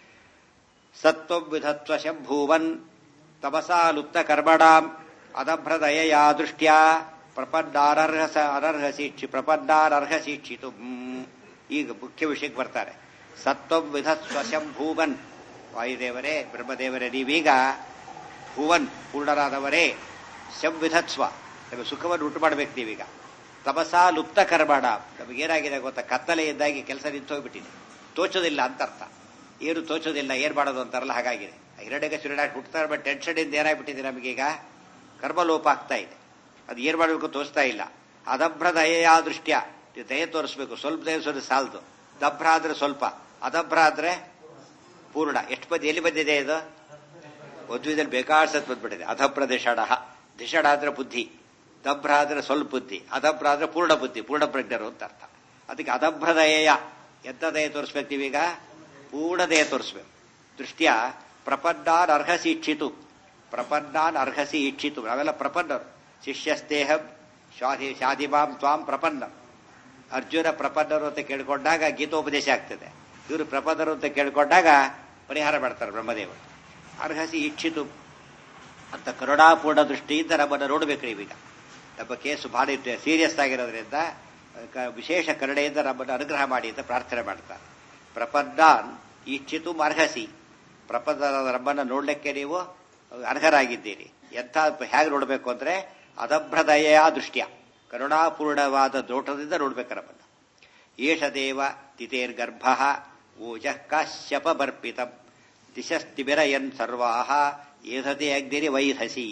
ಸತ್ವಂ ವಿಧತ್ವ ಶಂಭೂವನ್ ತಪಸಾ ಲುಪ್ತ ಕರ್ಮಣಾಂ ಅದಭ್ರದಯ ದೃಷ್ಟ್ಯಾ ಪ್ರಪನ್ನಾನರ್ಹಸ ಅನರ್ಹಸೀಕ್ಷಿ ಪ್ರಪನ್ನಾನರ್ಹಸೀಕ್ಷಿತು ಈಗ ಮುಖ್ಯ ವಿಷಯಕ್ಕೆ ಬರ್ತಾರೆ ಸತ್ವಂ ವಿಧತ್ವ ಶಂಭೂವನ್ ವಾಯುದೇವರೇ ಬ್ರಹ್ಮದೇವರೇ ನೀವೀಗ ಭುವನ್ ಪೂರ್ಣರಾದವರೇ ಶಂವಿಧತ್ಸ್ವ ನಮಗೆ ಸುಖವನ್ನು ಉಂಟು ಮಾಡಬೇಕು ನೀವೀಗ ತಪಸಾ ಲುಪ್ತ ಕರ್ಮಾಣ ನಮಗೇನಾಗಿದೆ ಗೊತ್ತಾ ಕತ್ತಲೆ ಇದ್ದಾಗಿ ಕೆಲಸ ನಿಂತು ಹೋಗ್ಬಿಟ್ಟಿದೆ ತೋಚೋದಿಲ್ಲ ಅಂತ ಅರ್ಥ ಏನು ತೋಚೋದಿಲ್ಲ ಏನ್ ಮಾಡೋದು ಅಂತಾರಲ್ಲ ಹಾಗಾಗಿದೆ ಹಿರಡೆಗೆ ಸುರಿಡಾಗಿ ಹುಟ್ಟುತ್ತಾ ಬಟ್ ಟೆನ್ಷನ್ ಇಂದ ಏನಾಗ್ಬಿಟ್ಟಿದೆ ನಮಗೀಗ ಕರ್ಮಲೋಪ ಆಗ್ತಾ ಇದೆ ಅದು ಏನ್ ಮಾಡಬೇಕು ತೋರಿಸ್ತಾ ಇಲ್ಲ ಅದಭ್ರ ದಯೆಯ ದೃಷ್ಟ್ಯ ನೀವು ದಯೆ ತೋರಿಸ್ಬೇಕು ಸ್ವಲ್ಪ ದಯ ತೋರಿಸಿ ಸಾಲದು ದಭ್ರ ಆದ್ರೆ ಸ್ವಲ್ಪ ಅದಭ್ರ ಆದ್ರೆ ಪೂರ್ಣ ಎಷ್ಟು ಬದಿ ಎಲ್ಲಿ ಬಂದಿದೆ ಇದು ಮಧ್ವದಲ್ಲಿ ಬೇಕಾದ ಸತ್ ಬಂದ್ಬಿಟ್ಟಿದೆ ಅಧಭ್ರ ದಿಷಡ ದಿಷಡ ಆದ್ರೆ ಬುದ್ಧಿ ದಭ್ರ ಆದ್ರೆ ಸ್ವಲ್ಪ ಬುದ್ಧಿ ಅದಭ್ರ ಆದ್ರೆ ಪೂರ್ಣ ಬುದ್ಧಿ ಪೂರ್ಣ ಪ್ರಜ್ಞರು ಅಂತ ಅರ್ಥ ಅದಕ್ಕೆ ಅದಭ್ರ ದಯೆಯ ಎಂತ ದಯ ತೋರಿಸ್ಬೇಕು ನೀವೀಗ ಪೂರ್ಣ ದಯ ತೋರಿಸ್ಬೇಕು ದೃಷ್ಟ್ಯ ಪ್ರಪನ್ನಾನ್ ಅರ್ಹಸಿ ಇಚ್ಛಿತು ಪ್ರಪನ್ನಾನ್ ಅರ್ಹಸಿ ಇಚ್ಛಿತು ನಾವೆಲ್ಲ ಪ್ರಪನ್ನರು ಶಿಷ್ಯಸ್ತೇಹ ಶಾದಿ ಶಾದಿಮಾಂ ತ್ವಾಂ ಪ್ರಪನ್ನ ಅರ್ಜುನ ಪ್ರಪನ್ನರು ಅಂತ ಕೇಳಿಕೊಂಡಾಗ ಗೀತೋಪದೇಶ ಆಗ್ತದೆ ಇವರು ಪ್ರಪನ್ನರು ಅಂತ ಕೇಳಿಕೊಂಡಾಗ ಪರಿಹಾರ ಮಾಡ್ತಾರೆ ಬ್ರಹ್ಮದೇವರು ಅರ್ಹಸಿ ಇಚ್ಛಿತು ಅಂತ ಕರುಣಾಪೂರ್ಣ ದೃಷ್ಟಿಯಿಂದ ನಮ್ಮನ್ನು ನೋಡಬೇಕು ನೀವೀಗ ನಮ್ಮ ಕೇಸು ಭಾಳ ಸೀರಿಯಸ್ ಆಗಿರೋದ್ರಿಂದ ಕ- ವಿಶೇಷ ಕರುಣೆಯಿಂದ ನಮ್ಮನ್ನು ಅನುಗ್ರಹ ಮಾಡಿ ಅಂತ ಪ್ರಾರ್ಥನೆ ಮಾಡ್ತಾರೆ ಪ್ರಪನ್ನಾನ್ ಇಚ್ಛಿತು ಅರ್ಹಸಿ ಪ್ರಪಂಚದ ನಮ್ಮನ್ನು ನೋಡ್ಲಿಕ್ಕೆ ನೀವು ಅರ್ಹರಾಗಿದ್ದೀರಿ ಎಂಥ ಹೇಗೆ ನೋಡಬೇಕು ಅಂದ್ರೆ ಅದಭ್ರದಯ ದೃಷ್ಟ್ಯ ಕರುಣಾಪೂರ್ಣವಾದ ದೋಟದಿಂದ ನೋಡ್ಬೇಕು ನಮ್ಮನ್ನು ಏಷ ದೇವ ತಿಥೇರ್ಗರ್ಭ ಓಜ ಕಾಶ್ಯಪ ಬರ್ಪಿತಂ ದಿಶಸ್ತಿಬಿರಯನ್ ಸರ್ವಾಹ ಏಧತೆ ಅಗ್ನಿರಿ ವೈಧಸಿ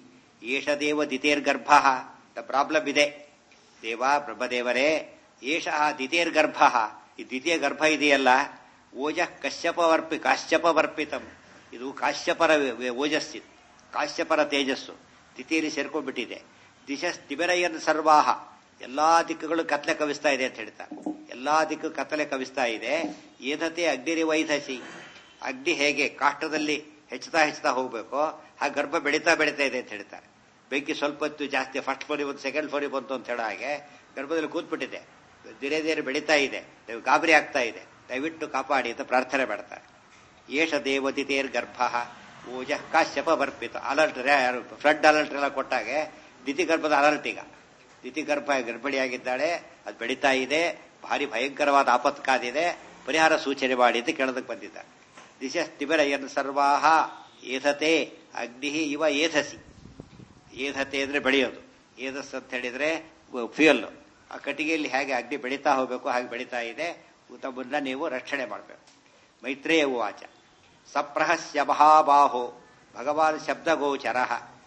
ಏಷ ದೇವ ದಿತೇರ್ಗರ್ಭ ಪ್ರಾಬ್ಲಮ್ ಇದೆ ದೇವ ಬ್ರಹ್ಮದೇವರೇ ಏಷ ದಿತೇರ್ಗರ್ಭ ಈ ದ್ವಿತೀಯ ಗರ್ಭ ಇದೆಯಲ್ಲ ಓಜ ಕಶ್ಯಪ ವರ್ಪಿ ಕಾಶ್ಯಪ ವರ್ಪಿತಂ ಇದು ಕಾಶ್ಯಪರ ವೆ- ಓಜಸ್ಸಿದು ಕಾಶ್ಯಪರ ತೇಜಸ್ಸು ತಿಥಿಯಲ್ಲಿ ಸೇರ್ಕೊಂಡ್ಬಿಟ್ಟಿದೆ ದಿಶಸ್ ತಿಬಿರಯನ್ ಸರ್ವಾಹ ಎಲ್ಲಾ ದಿಕ್ಕುಗಳು ಕತ್ಲೆ ಕವಿಸ್ತಾ ಇದೆ ಅಂತ ಹೇಳ್ತಾರೆ ಎಲ್ಲಾ ದಿಕ್ಕು ಕತ್ತಲೆ ಕವಿಸ್ತಾ ಇದೆ ಏಧತೆ ಅಗ್ನಿರಿ ವೈಧಸಿ ಅಗ್ನಿ ಹೇಗೆ ಕಾಷ್ಟದಲ್ಲಿ ಹೆಚ್ಚುತ್ತಾ ಹೆಚ್ಚುತ್ತಾ ಹೋಗ್ಬೇಕು ಆ ಗರ್ಭ ಬೆಳೀತಾ ಬೆಳೀತಾ ಇದೆ ಅಂತ ಹೇಳ್ತಾರೆ ಬೆಂಕಿ ಸ್ವಲ್ಪ ಹೊತ್ತು ಜಾಸ್ತಿ ಫಸ್ಟ್ ಫ್ಲೋರಿ ಬಂತು ಸೆಕೆಂಡ್ ಫ್ಲೋರಿ ಬಂತು ಅಂತ ಹೇಳೋ ಹಾಗೆ ಗರ್ಭದಲ್ಲಿ ಕೂತ್ಬಿಟ್ಟಿದೆ ಧೀರೆ ಧೀರೆ ಬೆಳೀತಾ ಇದೆ ನೀವು ಗಾಬರಿ ಆಗ್ತಾ ಇದೆ ದಯವಿಟ್ಟು ಕಾಪಾಡಿ ಅಂತ ಪ್ರಾರ್ಥನೆ ಮಾಡ್ತಾರೆ ಏಷ ದೇವದಿತೇರ್ ಗರ್ಭ ಓಜ ಕಾಶ್ಯಪ ಬರ್ಪಿತ ಅಲರ್ಟ್ ಫ್ಲಡ್ ಅಲರ್ಟ್ ಎಲ್ಲ ಕೊಟ್ಟಾಗೆ ದಿತಿ ಗರ್ಭದ ಅಲರ್ಟ್ ಈಗ ದಿತಿ ಗರ್ಭ ಗರ್ಭಿಣಿಯಾಗಿದ್ದಾಳೆ ಅದು ಬೆಳೀತಾ ಇದೆ ಭಾರಿ ಭಯಂಕರವಾದ ಆಪತ್ ಕಾದಿದೆ ಪರಿಹಾರ ಸೂಚನೆ ಮಾಡಿ ಅಂತ ಕೇಳೋದಕ್ಕೆ ಬಂದಿದ್ದಾರೆ ದಿಶ ತಿಬರಯನ್ ಸರ್ವಾಹ ಏಧತೆ ಅಗ್ನಿ ಇವ ಏಧಸಿ ಏಧತೆ ಅಂದ್ರೆ ಬೆಳೆಯೋದು ಏಧಸ್ ಅಂತ ಹೇಳಿದ್ರೆ ಫ್ಯೂಯಲ್ ಆ ಕಟ್ಟಿಗೆಯಲ್ಲಿ ಹೇಗೆ ಅಗ್ನಿ ಬೆಳೀತಾ ಹೋಗಬೇಕು ಹಾಗೆ ಬೆಳೀತಾ ಇದೆ ತಮ್ಮನ್ನ ನೀವು ರಕ್ಷಣೆ ಮಾಡಬೇಕು ಮೈತ್ರೇಯ ಉವಾಚ ಸಪ್ರಹಸ್ಯ ಮಹಾಬಾಹೋ ಭಗವಾನ್ ಶಬ್ದಗೋಚರ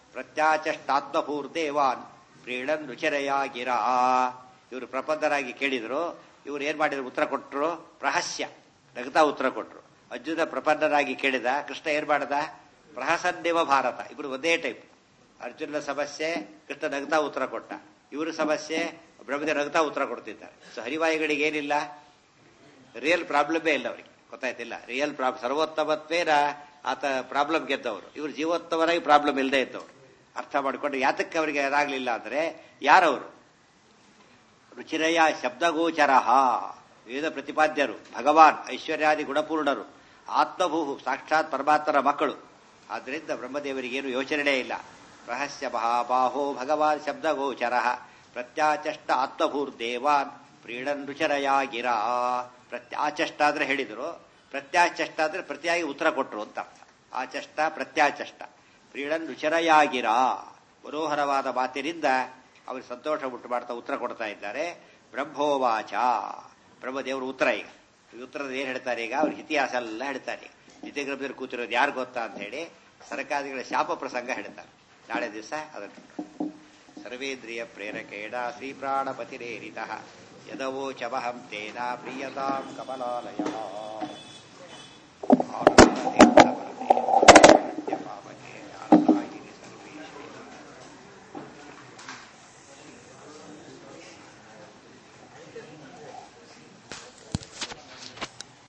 ಪ್ರತ್ಯಾಚಷ್ಟಾತ್ಮಪೂರ್ದೇವಾನ್ ಪ್ರೀಳನ್ ರುಚಿರಯ ಗಿರಾ ಇವರು ಪ್ರಬಂಧರಾಗಿ ಕೇಳಿದ್ರು ಇವ್ರು ಏನ್ ಮಾಡಿದ್ರು ಉತ್ತರ ಕೊಟ್ಟರು ಪ್ರಹಸ್ಯ ನಗತಾ ಉತ್ತರ ಕೊಟ್ಟರು ಅರ್ಜುನ ಪ್ರಪನ್ನರಾಗಿ ಕೇಳಿದ ಕೃಷ್ಣ ಏನ್ ಮಾಡದ ಪ್ರಹಸನ್ನೇವ ಭಾರತ ಇಬ್ರು ಒಂದೇ ಟೈಪ್ ಅರ್ಜುನ ಸಮಸ್ಯೆ ಕೃಷ್ಣ ನಗತಾ ಉತ್ತರ ಕೊಟ್ಟ ಇವ್ರ ಸಮಸ್ಯೆ ಬ್ರಹ್ಮದೇವ ನಗತಾ ಉತ್ತರ ಕೊಡ್ತಿದ್ದಾರೆ ಸೊ ಹರಿವಾಯಿಗಳಿಗೆ ಏನಿಲ್ಲ ರಿಯಲ್ ಪ್ರಾಬ್ಲಮೇ ಇಲ್ಲ ಅವರಿಗೆ ಗೊತ್ತಾಯ್ತಿಲ್ಲ ರಿಯಲ್ ಪ್ರಾಬ್ ಸರ್ವೋತ್ತಮತ್ವೇನ ಆತ ಪ್ರಾಬ್ಲಮ್ ಗೆದ್ದವರು ಇವರು ಜೀವೋತ್ತಮರಾಗಿ ಪ್ರಾಬ್ಲಮ್ ಇಲ್ಲದೆ ಇದ್ದವರು ಅರ್ಥ ಮಾಡಿಕೊಂಡು ಯಾತಕ್ಕೆ ಅವರಿಗೆ ಅದಾಗ್ಲಿಲ್ಲ ಅಂದ್ರೆ ಯಾರವರು ರುಚಿರಯ ಶಬ್ದಗೋಚರ ವೇದ ಪ್ರತಿಪಾದ್ಯರು ಭಗವಾನ್ ಐಶ್ವರ್ಯಾದಿ ಗುಣಪೂರ್ಣರು ಆತ್ಮಭೂ ಸಾಕ್ಷಾತ್ ಪರಮಾತ್ಮರ ಮಕ್ಕಳು ಆದ್ರಿಂದ ಬ್ರಹ್ಮದೇವರಿಗೇನು ಯೋಚನೆ ಇಲ್ಲ ರಹಸ್ಯ ಮಹಾಬಾಹೋ ಭಗವಾನ್ ಶಬ್ದಗೋಚರ ಪ್ರತ್ಯಾಚಷ್ಟ ಆತ್ಮಭೂರ್ದೇವಾನ್ ಪ್ರೀಡನ್ ರುಚರಯ ಗಿರಾ ಪ್ರತ್ಯಾಚಷ್ಟ ಆದ್ರೆ ಹೇಳಿದ್ರು ಪ್ರತ್ಯಾಚಷ್ಟ ಆದ್ರೆ ಪ್ರತಿಯಾಗಿ ಉತ್ತರ ಕೊಟ್ಟರು ಅಂತ ಅರ್ಥ ಆಚಷ್ಟ ಪ್ರತ್ಯಾಚಷ್ಟ ಪ್ರೀಡನ್ ರುಚರಯಾಗಿರಾ ಮನೋಹರವಾದ ಮಾತಿನಿಂದ ಅವರು ಸಂತೋಷ ಉಂಟು ಮಾಡ್ತಾ ಉತ್ತರ ಕೊಡ್ತಾ ಇದ್ದಾರೆ ಬ್ರಹ್ಮೋವಾಚ ಬ್ರಹ್ಮದೇವರು ಉತ್ತರ ಈಗ ಈ ಉತ್ತರದ ಏನ್ ಹೇಳ್ತಾರೆ ಈಗ ಅವ್ರ ಇತಿಹಾಸ ಎಲ್ಲ ಹೇಳ್ತಾರೆ ನಿತ್ಯಗ್ರಹದಲ್ಲಿ ಕೂತಿರೋದು ಯಾರು ಗೊತ್ತಾ ಅಂತ ಹೇಳಿ ಸರಕಾದಿಗಳ ಶಾಪ ಪ್ರಸಂಗ ಹೇಳ್ತಾರೆ ನಾಳೆ ದಿವಸ ಅದಕ್ಕೆ ಸರ್ವೇಂದ್ರಿಯ ಪ್ರೇರಕೇಣ ಶ್ರೀ ಪ್ರಾಣಪತಿರೇರಿತ ಯದವೋಚಮಹಂ ತೇನ ಪ್ರಿಯತಾಂ ಕಮಲಾಲಯ